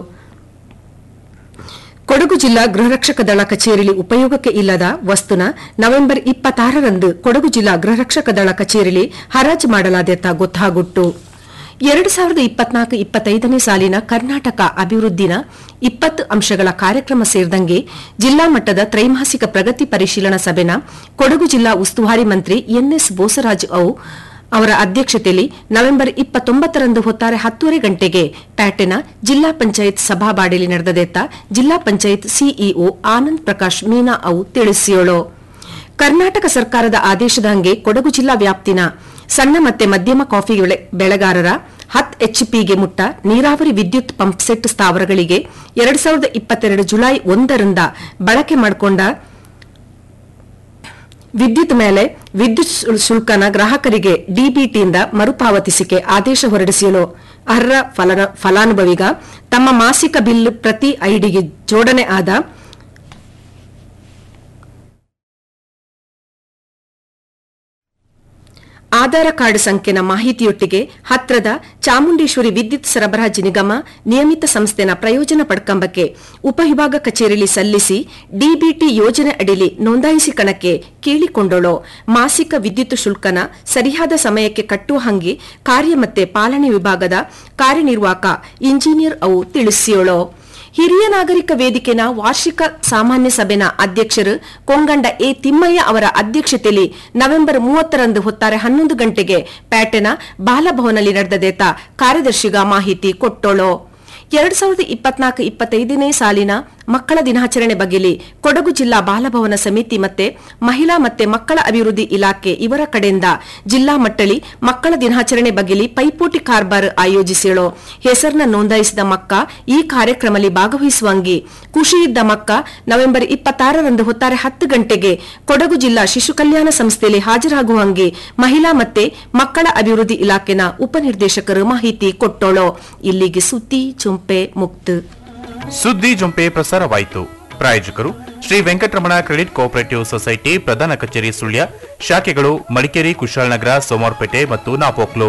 ಕೊಡಗು ಜಿಲ್ಲಾ ಗೃಹರಕ್ಷಕ ದಳ ಕಚೇರಿಯಲ್ಲಿ ಉಪಯೋಗಕ್ಕೆ ಇಲ್ಲದ ವಸ್ತುನ ನವೆಂಬರ್ ಇಪ್ಪತ್ತಾರರಂದು ಕೊಡಗು ಜಿಲ್ಲಾ ಗೃಹರಕ್ಷಕ ದಳ ಕಚೇರಿಯಲ್ಲಿ ಹರಾಜು ಮಾಡಲಾದೆತ್ತ ಗೊತ್ತಾಗುಟ್ಟು ಎರಡು ಸಾವಿರದ ಇಪ್ಪತ್ನಾಲ್ಕು ಇಪ್ಪತ್ತೈದನೇ ಸಾಲಿನ ಕರ್ನಾಟಕ ಅಭಿವೃದ್ಧಿನ ಇಪ್ಪತ್ತು ಅಂಶಗಳ ಕಾರ್ಯಕ್ರಮ ಸೇರಿದಂಗೆ ಜಿಲ್ಲಾ ಮಟ್ಟದ ತ್ರೈಮಾಸಿಕ ಪ್ರಗತಿ ಪರಿಶೀಲನಾ ಸಭೆನ ಕೊಡಗು ಜಿಲ್ಲಾ ಉಸ್ತುವಾರಿ ಮಂತ್ರಿ ಎನ್ಎಸ್ ಬೋಸರಾಜು ಅವು ಅವರ ಅಧ್ಯಕ್ಷತೆಯಲ್ಲಿ ನವೆಂಬರ್ ಇಪ್ಪತ್ತೊಂಬತ್ತರಂದು ಹೊತ್ತಾರೆ ಹತ್ತೂವರೆ ಗಂಟೆಗೆ ಪ್ಯಾಟೆನ ಜಿಲ್ಲಾ ಪಂಚಾಯತ್ ಸಭಾಬಾಡಿಯಲ್ಲಿ ನಡೆದದೆತ್ತ ಜಿಲ್ಲಾ ಪಂಚಾಯತ್ ಸಿಇಒ ಆನಂದ್ ಪ್ರಕಾಶ್ ಮೀನಾ ಅವು ತಿಳಿಸಿಯೋಳು ಕರ್ನಾಟಕ ಸರ್ಕಾರದ ಆದೇಶದ ಹಂಗೆ ಕೊಡಗು ಜಿಲ್ಲಾ ವ್ಯಾಪ್ತಿನ ಸಣ್ಣ ಮತ್ತೆ ಮಧ್ಯಮ ಕಾಫಿ ಬೆಳೆ- ಬೆಳೆಗಾರರ ಹತ್ ಎಚ್ಪಿಗೆ ಮುಟ್ಟ ನೀರಾವರಿ ವಿದ್ಯುತ್ ಪಂಪ್ ಸೆಟ್ ಸ್ಥಾವರಗಳಿಗೆ ಎರಡ್ ಸಾವಿರದ ಇಪ್ಪತ್ತೆರಡು ಜುಲೈ ಒಂದರಿಂದ ಬಳಕೆ ಮಾಡಿಕೊಂಡ ವಿದ್ಯುತ್ ಮೇಲೆ ವಿದ್ಯುತ್ ಶುಲ್- ಶುಲ್ಕನ ಗ್ರಾಹಕರಿಗೆ ಡಿಬಿಟಿಯಿಂದ ಮರುಪಾವತಿಸಿಕೆ ಆದೇಶ ಹೊರಡಿಸಲು ಅರ್ಹ ಫಲನ- ಫಲಾನುಭವಿಗ ತಮ್ಮ ಮಾಸಿಕ ಬಿಲ್ ಪ್ರತಿ ಐಡಿಗೆ ಜೋಡಣೆ ಆದ ಆಧಾರ ಕಾರ್ಡ್ ಸಂಖ್ಯೆನ ಮಾಹಿತಿಯೊಟ್ಟಿಗೆ ಹತ್ರದ ಚಾಮುಂಡೇಶ್ವರಿ ವಿದ್ಯುತ್ ಸರಬರಾಜು ನಿಗಮ ನಿಯಮಿತ ಸಂಸ್ಥೆನ ಪ್ರಯೋಜನ ಪಡ್ಕಂಬಕ್ಕೆ ಉಪವಿಭಾಗ ಕಚೇರಿಯಲ್ಲಿ ಸಲ್ಲಿಸಿ ಡಿಬಿಟಿ ಯೋಜನೆ ಅಡಿಲಿ ನೋಂದಾಯಿಸಿ ಕಣಕ್ಕೆ ಕೇಳಿಕೊಂಡೋಳೋ ಮಾಸಿಕ ವಿದ್ಯುತ್ ಶುಲ್ಕನ ಸರಿಯಾದ ಸಮಯಕ್ಕೆ ಕಟ್ಟುವ ಹಂಗೆ ಕಾರ್ಯ ಮತ್ತೆ ಪಾಲನೆ ವಿಭಾಗದ ಕಾರ್ಯನಿರ್ವಾಹಕ ಇಂಜಿನಿಯರ್ ಅವು ತಿಳಿಸಿಯೋಳೋ ಹಿರಿಯ ನಾಗರಿಕ ವೇದಿಕೆನ ವಾರ್ಷಿಕ ಸಾಮಾನ್ಯ ಸಭೆನ ಅಧ್ಯಕ್ಷರು ಕೊಂಗಂಡ ಎ ತಿಮ್ಮಯ್ಯ ಅವರ ಅಧ್ಯಕ್ಷತೆಯಲ್ಲಿ ನವೆಂಬರ್ ಮೂವತ್ತರಂದು ಹೊತ್ತಾರೆ ಹನ್ನೊಂದು ಗಂಟೆಗೆ ಪ್ಯಾಟೆನ ಬಾಲಭವನಲ್ಲಿ ನಡೆದದೇತ ಕಾರ್ಯದರ್ಶಿಗ ಮಾಹಿತಿ ಕೊಟ್ಟೋಳು ಎರಡ್ ಸಾವಿರದ ಇಪ್ಪತ್ನಾಲ್ಕು ಇಪ್ಪತ್ತೈದನೇ ಸಾಲಿನ ಮಕ್ಕಳ ದಿನಾಚರಣೆ ಬಗೆಲಿ ಕೊಡಗು ಜಿಲ್ಲಾ ಬಾಲಭವನ ಸಮಿತಿ ಮತ್ತೆ ಮಹಿಳಾ ಮತ್ತೆ ಮಕ್ಕಳ ಅಭಿವೃದ್ಧಿ ಇಲಾಖೆ ಇವರ ಕಡೆಯಿಂದ ಜಿಲ್ಲಾ ಮಟ್ಟಳಿ ಮಕ್ಕಳ ದಿನಾಚರಣೆ ಬಗೆಲಿ ಪೈಪೋಟಿ ಕಾರ್ಬಾರ್ ಆಯೋಜಿಸಿಳೋ ಹೆಸರನ್ನ ನೋಂದಾಯಿಸಿದ ಮಕ್ಕ ಈ ಕಾರ್ಯಕ್ರಮದಲ್ಲಿ ಭಾಗವಹಿಸುವಂಗಿ ಖುಷಿಯಿದ್ದ ಮಕ್ಕ ನವೆಂಬರ್ ಇಪ್ಪತ್ತಾರರಂದು ಹೊತ್ತಾರೆ ಹತ್ತು ಗಂಟೆಗೆ ಕೊಡಗು ಜಿಲ್ಲಾ ಶಿಶು ಕಲ್ಯಾಣ ಸಂಸ್ಥೆಯಲ್ಲಿ ಹಾಜರಾಗುವಂಗೆ ಮಹಿಳಾ ಮತ್ತೆ ಮಕ್ಕಳ ಅಭಿವೃದ್ಧಿ ಇಲಾಖೆನ ಉಪನಿರ್ದೇಶಕರು ಮಾಹಿತಿ ಕೊಟ್ಟೋಳು ಇಲ್ಲಿಗೆ ಸುದ್ದಿ ಚುಂಪೆ ಮುಕ್ತ ಸುದ್ದಿ ಜೊಂಪೆ ಪ್ರಸಾರವಾಯಿತು ಪ್ರಾಯೋಜಕರು Shri Venkataramana credit cooperative society ಪ್ರಧಾನ ಕಚೇರಿ ಸುಳ್ಯ ಶಾಖೆಗಳು ಮಡಿಕೇರಿ ಕುಶಾಲನಗರ ಸೋಮವಾರಪೇಟೆ ಮತ್ತು Napoklu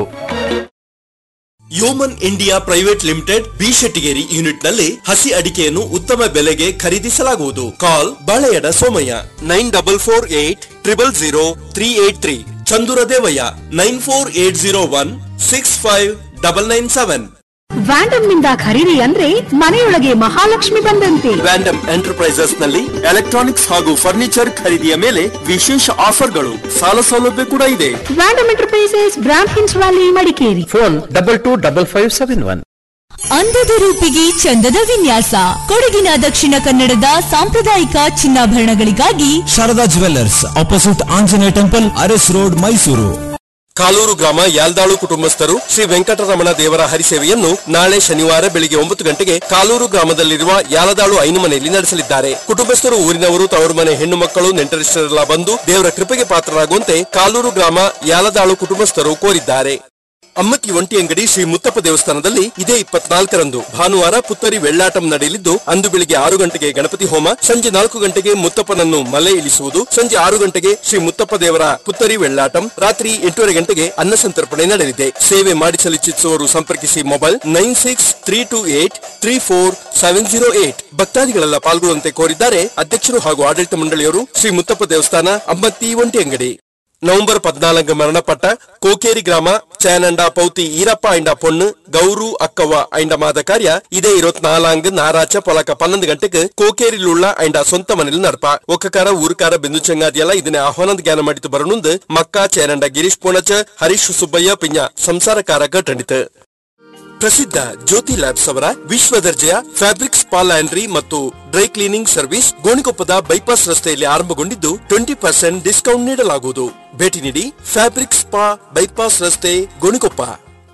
Yeoman India private limited B Shettigeri unit ನಲ್ಲಿ ಹಸಿ ಅಡಿಕೆಯನ್ನು ಉತ್ತಮ ಬೆಲೆಗೆ ಖರೀದಿಸಲಾಗುವುದು call Baleyada Somaiah nine double four eight triple zero three eight three Chandura Devaiah nine four eight zero one six five double nine seven ವ್ಯಾಂಡಮ್ ನಿಂದ ಖರೀದಿ ಅಂದ್ರೆ ಮನೆಯೊಳಗೆ ಮಹಾಲಕ್ಷ್ಮಿ ಬಂದಂತೆ ವ್ಯಾಂಡಮ್ ಎಂಟರ್ಪ್ರೈಸಸ್ ನಲ್ಲಿ ಎಲೆಕ್ಟ್ರಾನಿಕ್ಸ್ ಹಾಗೂ ಫರ್ನಿಚರ್ ಖರೀದಿಯ ಮೇಲೆ ವಿಶೇಷ ಆಫರ್ಗಳು ಸಾಲ ಸೌಲಭ್ಯ ಕೂಡ ಇದೆ ವ್ಯಾಂಡಮ್ ಎಂಟರ್ಪ್ರೈಸಸ್ ಬ್ರಾಂಡ್ ಹಿನ್ಸ್ valley Madikeri phone double two double five seven one ಅಂದದ ರೂಪಿಗೆ ಚಂದದ ವಿನ್ಯಾಸ ಕೊಡಗಿನ ದಕ್ಷಿಣ ಕನ್ನಡದ ಸಾಂಪ್ರದಾಯಿಕ ಚಿನ್ನಾಭರಣಗಳಿಗಾಗಿ Sharada jewellers opposite Anjaneya temple Aras road Mysuru Kaluru ಗ್ರಾಮ ಯಾಲ್ದಾಳು ಕುಟುಂಬಸ್ಥರು ಶ್ರೀ ವೆಂಕಟರಮಣ ದೇವರ ಹರಿಸೇವೆಯನ್ನು ನಾಳೆ ಶನಿವಾರ ಬೆಳಿಗ್ಗೆ ಒಂಬತ್ತು ಗಂಟೆಗೆ ಕಾಲೂರು ಗ್ರಾಮದಲ್ಲಿರುವ ಯಾಲದಾಳು ಐನು ಮನೆಯಲ್ಲಿ ನಡೆಸಲಿದ್ದಾರೆ ಕುಟುಂಬಸ್ಥರು ಊರಿನವರು ತವರು ಮನೆ ಹೆಣ್ಣು ಮಕ್ಕಳು ನೆಂಟರಿಷ್ಟರೆಲ್ಲ ಬಂದು ದೇವರ ಕೃಪೆಗೆ ಪಾತ್ರರಾಗುವಂತೆ ಕಾಲೂರು ಗ್ರಾಮ ಯಾಲದಾಳು ಕುಟುಂಬಸ್ಥರು ಕೋರಿದ್ದಾರೆ ಅಮ್ಮಕ್ಕಿ ಒಂಟಿ ಅಂಗಡಿ ಶ್ರೀ ಮುತ್ತಪ್ಪ ದೇವಸ್ಥಾನದಲ್ಲಿ ಇದೇ ಇಪ್ಪತ್ನಾಲ್ಕರಂದು ಭಾನುವಾರ ಪುತ್ತರಿ ವೆಳ್ಳಾಟಂ ನಡೆಯಲಿದ್ದು ಅಂದು ಬೆಳಿಗ್ಗೆ ಆರು ಗಂಟೆಗೆ ಗಣಪತಿ ಹೋಮ ಸಂಜೆ ನಾಲ್ಕು ಗಂಟೆಗೆ ಮುತ್ತಪ್ಪನನ್ನು ಮಲೆ ಇಳಿಸುವುದು ಸಂಜೆ ಆರು ಗಂಟೆಗೆ ಶ್ರೀ ಮುತ್ತಪ್ಪ ದೇವರ ಪುತ್ತರಿ ವೆಳ್ಳಾಟಂ ರಾತ್ರಿ ಎಂಟೂವರೆ ಗಂಟೆಗೆ ಅನ್ನ ಸಂತರ್ಪಣೆ ನಡೆಯಲಿದೆ ಸೇವೆ ಮಾಡಿಸಲಿಚ್ಛಿಸುವವರು ಸಂಪರ್ಕಿಸಿ mobile nine six three two eight three four seven zero eight ಭಕ್ತಾದಿಗಳೆಲ್ಲ ಪಾಲ್ಗೊಳ್ಳುವಂತೆ ಕೋರಿದ್ದಾರೆ ಅಧ್ಯಕ್ಷರು ಹಾಗೂ ಆಡಳಿತ ಮಂಡಳಿಯವರು ಶ್ರೀ ಮುತ್ತಪ್ಪ ದೇವಸ್ಥಾನ ಅಮ್ಮತ್ತಿ ಒಂಟಿ ಅಂಗಡಿ ನವೆಂಬರ್ ಪದ್ನಾಲ್ಕು ಮರಣಪಟ್ಟ ಕೋಕೇರಿ ಗ್ರಾಮ ചേനണ്ട പൗത്തി ഈരപ്പ അയിണ്ട പൊണ്ണ് ഗൗരു അക്കവ അയിണ്ട മാത ಕಾರ್ಯ ಇದೇ ഇരുപത്തിനാലാങ്ക് ഞായറാഴ്ച പൊലക്ക പന്ത്രണ്ട് ಗಂಟೆಗೆ ಕೋಕೇರಿಲುಳ್ಳ ಅయింಡ ಸ್ವಂತ ಮನೇಲಿ ನಡಪ ಒಕ್ಕಕಾರ ಊರುಕಾರ ಬೆಂದು ಚಂಗಾದಿಯಲ್ಲ ಇದನ್ನೇ ಆಹ್ವಾನದ ಜ್ಞಾನ ಮಾಡಿತು ಬರನುಂದು ಮಕ್ಕ ചേനണ്ട ಗಿರೀಶ್ ಪೋಣಚ ಹರೀಶ್ ಸುಬ್ಬಯ್ಯ ಪಿಂಜ ಸಂಸಾರಕಾರ ಕಟ್ಟಣಿತು ಪ್ರಸಿದ್ಧ ಜ್ಯೋತಿ ಲ್ಯಾಬ್ಸ್ ಅವರ ವಿಶ್ವ ದರ್ಜೆಯ ಫ್ಯಾಬ್ರಿಕ್ ಸ್ಪಾ ಲ್ಯಾಂಡ್ರಿ ಮತ್ತು ಡ್ರೈ ಕ್ಲೀನಿಂಗ್ ಸರ್ವಿಸ್ ಗೋಣಿಕೊಪ್ಪದ ಬೈಪಾಸ್ ರಸ್ತೆಯಲ್ಲಿ ಆರಂಭಗೊಂಡಿದ್ದು ಟ್ವೆಂಟಿ ಪರ್ಸೆಂಟ್ ಡಿಸ್ಕೌಂಟ್ ನೀಡಲಾಗುವುದು ಭೇಟಿ ನೀಡಿ ಫ್ಯಾಬ್ರಿಕ್ ಸ್ಪಾ ಬೈಪಾಸ್ ರಸ್ತೆ ಗೋಣಿಕೊಪ್ಪ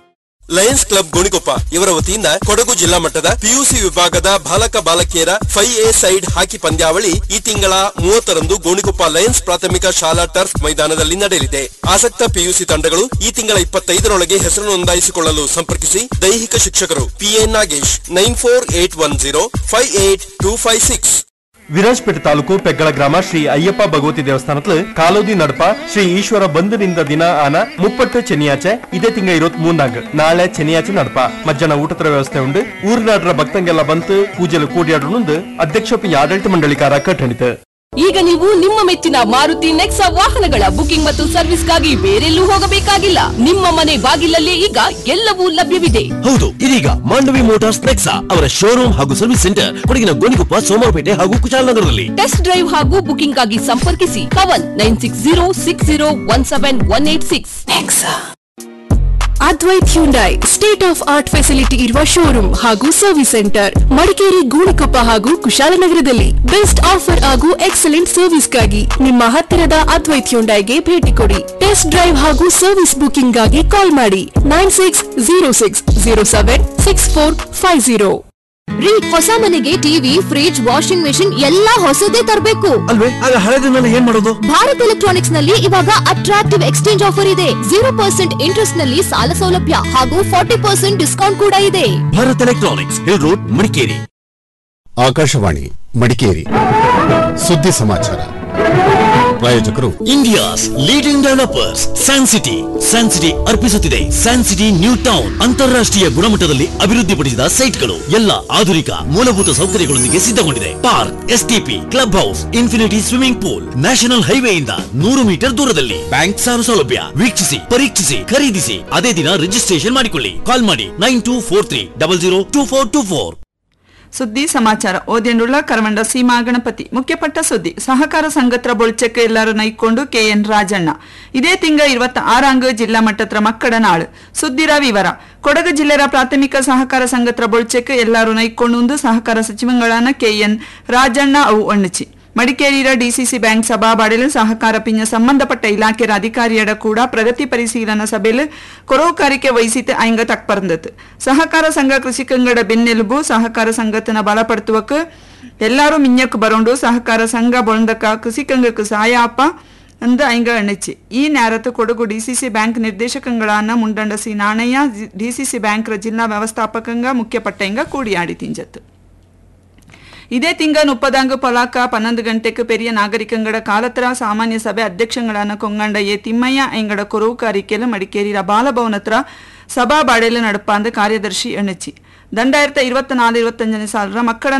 ಲಯನ್ಸ್ ಕ್ಲಬ್ ಗೋಣಿಕೊಪ್ಪ ಇವರ ವತಿಯಿಂದ ಕೊಡಗು ಜಿಲ್ಲಾ ಮಟ್ಟದ ಪಿಯುಸಿ ವಿಭಾಗದ ಬಾಲಕ ಬಾಲಕಿಯರ ಫೈವ್ ಎ ಸೈಡ್ ಹಾಕಿ ಪಂದ್ಯಾವಳಿ ಈ ತಿಂಗಳ ಮೂವತ್ತರಂದು ಗೋಣಿಕೊಪ್ಪ ಲಯನ್ಸ್ ಪ್ರಾಥಮಿಕ ಶಾಲಾ ಟರ್ಫ್ ಮೈದಾನದಲ್ಲಿ ನಡೆಯಲಿದೆ ಆಸಕ್ತ ಪಿಯುಸಿ ತಂಡಗಳು ಈ ತಿಂಗಳ ಇಪ್ಪತ್ತೈದರೊಳಗೆ ಹೆಸರು ನೋಂದಾಯಿಸಿಕೊಳ್ಳಲು ಸಂಪರ್ಕಿಸಿ ದೈಹಿಕ ಶಿಕ್ಷಕರು P N Nagesh nine four eight one zero five eight two five six Virajpet ತಾಲೂಕು ಪೆಗ್ಗಳ ಗ್ರಾಮ ಶ್ರೀ ಅಯ್ಯಪ್ಪ ಭಗವತಿ ದೇವಸ್ಥಾನത്തിൽ ಕಾಲೋದಿ ನಡಪ ಶ್ರೀ ಈಶ್ವರ ಬಂಧನಿಂದ ದಿನ ಆನ ಮುಪ್ಪಟ್ಟು ಚೆನ್ನಿಯಾಚೆ ಇದೇ ತಿಂಗ ಇರೋತ್ ಮೂರ್ನಾಗ್ ನಾಳೆ ಚೆನ್ನಿಯಾಚೆ ನಡಪ ಮಧ್ಯಾಹ್ನ ಊಟದ ವ್ಯವಸ್ಥೆ ಉಂಡು ಊರಿನಾಡ್ರ ಭಕ್ತಂಗೆಲ್ಲ ಬಂತು ಪೂಜೆಲು ಕೂಡಿಯಾಡುನುಂದು ಅಧ್ಯಕ್ಷ ಪಿ ಆಡಳಿತ ಮಂಡಳಿಕಾರ ಕಟ್ಟಣಿತು ಈಗ ನೀವು ನಿಮ್ಮ ಮೆಚ್ಚಿನ ಮಾರುತಿ ನೆಕ್ಸಾ ವಾಹನಗಳ ಬುಕಿಂಗ್ ಮತ್ತು ಸರ್ವಿಸ್ಗಾಗಿ ಬೇರೆಲ್ಲೂ ಹೋಗಬೇಕಾಗಿಲ್ಲ ನಿಮ್ಮ ಮನೆ ಬಾಗಿಲಲ್ಲೇ ಈಗ ಎಲ್ಲವೂ ಲಭ್ಯವಿದೆ ಹೌದು ಇದೀಗ ಮಾಂಡವಿ ಮೋಟಾರ್ಸ್ ನೆಕ್ಸಾ ಅವರ ಶೋರೂಮ್ ಹಾಗೂ ಸರ್ವಿಸ್ ಸೆಂಟರ್ ಕೊಡಗಿನ ಗೋಣಿಕೊಪ್ಪ ಸೋಮವಾರಪೇಟೆ ಹಾಗೂ ಕುಶಾಲನಗರದಲ್ಲಿ ಟೆಸ್ಟ್ ಡ್ರೈವ್ ಹಾಗೂ ಬುಕಿಂಗ್ ಆಗಿ ಸಂಪರ್ಕಿಸಿ Kavan nine six zero six zero one seven one eight six Advait Hyundai state of art facility ಇರುವ ಶೋರೂಮ್ ಹಾಗೂ ಸರ್ವಿಸ್ ಸೆಂಟರ್ ಮಡಿಕೇರಿ ಗೂಳಿಕೊಪ್ಪ ಹಾಗೂ ಕುಶಾಲನಗರದಲ್ಲಿ ಬೆಸ್ಟ್ ಆಫರ್ ಹಾಗೂ ಎಕ್ಸಲೆಂಟ್ ಸರ್ವಿಸ್ಗಾಗಿ ನಿಮ್ಮ ಹತ್ತಿರದ ಅದ್ವೈತ್ ಹ್ಯುಂಡೈಗೆ ಭೇಟಿ ಕೊಡಿ ಟೆಸ್ಟ್ ಡ್ರೈವ್ ಹಾಗೂ ಸರ್ವಿಸ್ ಬುಕಿಂಗ್ ಗಾಗಿ ಕಾಲ್ ಮಾಡಿ nine six zero six zero seven six four five zero ರೀ ಹೊಸ ಮನೆಗೆ ಟಿವಿ ಫ್ರಿಡ್ಜ್ ವಾಷಿಂಗ್ ಮೆಷಿನ್ ಎಲ್ಲಾ ಹೊಸದೇ ತರಬೇಕು ಅಲ್ವೇ ಆಗ ಹಳೆದನ್ನೆಲ್ಲ ಏನ್ ಮಾಡೋದು ಭಾರತ್ ಎಲೆಕ್ಟ್ರಾನಿಕ್ಸ್ ನಲ್ಲಿ ಇವಾಗ ಅಟ್ರಾಕ್ಟಿವ್ ಎಕ್ಸ್ಚೇಂಜ್ ಆಫರ್ ಇದೆ ಜೀರೋ ಪರ್ಸೆಂಟ್ ಇಂಟ್ರೆಸ್ಟ್ ನಲ್ಲಿ ಸಾಲ ಸೌಲಭ್ಯ ಹಾಗೂ ಫಾರ್ಟಿ ಪರ್ಸೆಂಟ್ ಡಿಸ್ಕೌಂಟ್ ಕೂಡ ಇದೆ Bharat electronics hill road Madikeri Akashvani Madikeri ಸುದ್ದಿ ಸಮಾಚಾರ ಪ್ರಾಯೋಜಕರು India's leading developers San City San City ಅರ್ಪಿಸುತ್ತಿದೆ ಸ್ಯಾನ್ ಸಿಟಿ ನ್ಯೂ ಟೌನ್ ಅಂತಾರಾಷ್ಟ್ರೀಯ ಗುಣಮಟ್ಟದಲ್ಲಿ ಅಭಿವೃದ್ಧಿಪಡಿಸಿದ ಸೈಟ್ಗಳು ಎಲ್ಲ ಆಧುನಿಕ ಮೂಲಭೂತ ಸೌಕರ್ಯಗಳೊಂದಿಗೆ ಸಿದ್ಧಗೊಂಡಿದೆ park STP club house infinity swimming pool national ಹೈವೇಯಿಂದ ನೂರು ಮೀಟರ್ ದೂರದಲ್ಲಿ ಬ್ಯಾಂಕ್ ಸಾಲ ಸೌಲಭ್ಯ ವೀಕ್ಷಿಸಿ ಪರೀಕ್ಷಿಸಿ ಖರೀದಿಸಿ ಅದೇ ದಿನ ರಿಜಿಸ್ಟ್ರೇಷನ್ ಮಾಡಿಕೊಳ್ಳಿ ಕಾಲ್ ಮಾಡಿ nine two four three double zero two four two four ಸುದ್ದಿ ಸಮಾಚಾರ ಓದಿಯಂಡುಳ್ಳ ಕರವಂಡ ಸೀಮಾ ಗಣಪತಿ ಮುಖ್ಯಪಟ್ಟ ಸುದ್ದಿ ಸಹಕಾರ ಸಂಘತ್ರ ಬೊಳ್ಚಕ್ಕೆ ಎಲ್ಲರೂ ನೈಕೊಂಡು ಕೆಎನ್ ರಾಜಣ್ಣ ಇದೇ ತಿಂಗ ಇವತ್ತ ಆರಾಂಗ ಜಿಲ್ಲಾ ಮಟ್ಟತ್ರ ಮಕ್ಕಳ ನಾಳು ಸುದ್ದಿರ ವಿವರ ಕೊಡಗು ಜಿಲ್ಲೆಯ ಪ್ರಾಥಮಿಕ ಸಹಕಾರ ಸಂಘತ್ರ ಬೊಳ್ಚಕ್ಕೆ ಎಲ್ಲರೂ ನೈಕೊಂಡು ಸಹಕಾರ ಸಚಿವಗಳಾನ ಕೆಎನ್ ರಾಜಣ್ಣ ಅವು ಒಣ್ಣಚಿ ಮಡಿಕೇರಿಯ ಡಿಸಿಸಿ ಬ್ಯಾಂಕ್ ಸಭಾಬಾಡಿಲು ಸಹಕಾರ ಪಿಂಜ ಸಂಬಂಧಪಟ್ಟ ಇಲಾಖೆಯ ಅಧಿಕಾರಿಯಡ ಕೂಡ ಪ್ರಗತಿ ಪರಿಶೀಲನಾ ಸಭೆಲು ಕೊರೋಕಾರಿಕೆ ವಹಿಸಿತು ಐಂಗ ತಕ್ಪರ್ந்தது ಸಹಕಾರ ಸಂಘ ಕೃಷಿಕಂಗಡ ಬೆನ್ನೆಲುಬು ಸಹಕಾರ ಸಂಘತನ ಬಲಪಡುತ್ತುವಕ್ಕೆ ಎಲ್ಲರೂ ಮಿಂಜಕ್ಕೆ ಬರೋಂಡು ಸಹಕಾರ ಸಂಘ ಬೊಳಂದಕ ಕೃಷಿಕಂಗಕ್ಕೆ ಸಹಾಯ ಅಪ್ಪ ಅಂದ ಐಂಗ ಎಣ್ಣೆಚ್ಚಿ ಈ ನ್ಯಾರತ್ತು ಕೊಡಗು ಡಿಸಿಸಿ ಬ್ಯಾಂಕ್ ನಿರ್ದೇಶಕಂಗಳನ್ನ Mundanda C Nanaiah DCC bank ಜಿಲ್ಲಾ ವ್ಯವಸ್ಥಾಪಕಂಗ ಮುಖ್ಯಪಟ್ಟಂಗ ಕೂಡಿಯಾಡಿ ತಿಂಜತ್ತು ಇದೇ ತಿಂಗ ಮುಪ್ಪದಾಂಗ ಪೊಲಾಕ ಪನ್ನೊಂದು ಗಂಟೆಗೆ ಪೆರಿಯ ನಾಗರಿಕಂಗಡ ಕಾಲತ್ರ ಸಾಮಾನ್ಯ ಸಭೆ ಅಧ್ಯಕ್ಷಗಳನ್ನ ಕೊಂಗಂಡ ಎ ತಿಮ್ಮಯ್ಯ ಎಂಗಡ ಕೊರವು ಕಾರಿಕೆಲು ಮಡಿಕೇರಿಯ ಬಾಲಭವನತ್ರ ಸಭಾ ಬಾಡೆಲು ನಡಪ ಅಂದ ಕಾರ್ಯದರ್ಶಿ ಎಣ್ಣಚಿ ದಂಡಾಯಿರತ್ತ இருபத்தி நாலு இருபத்தஞ்சு சாலர மக்கಳ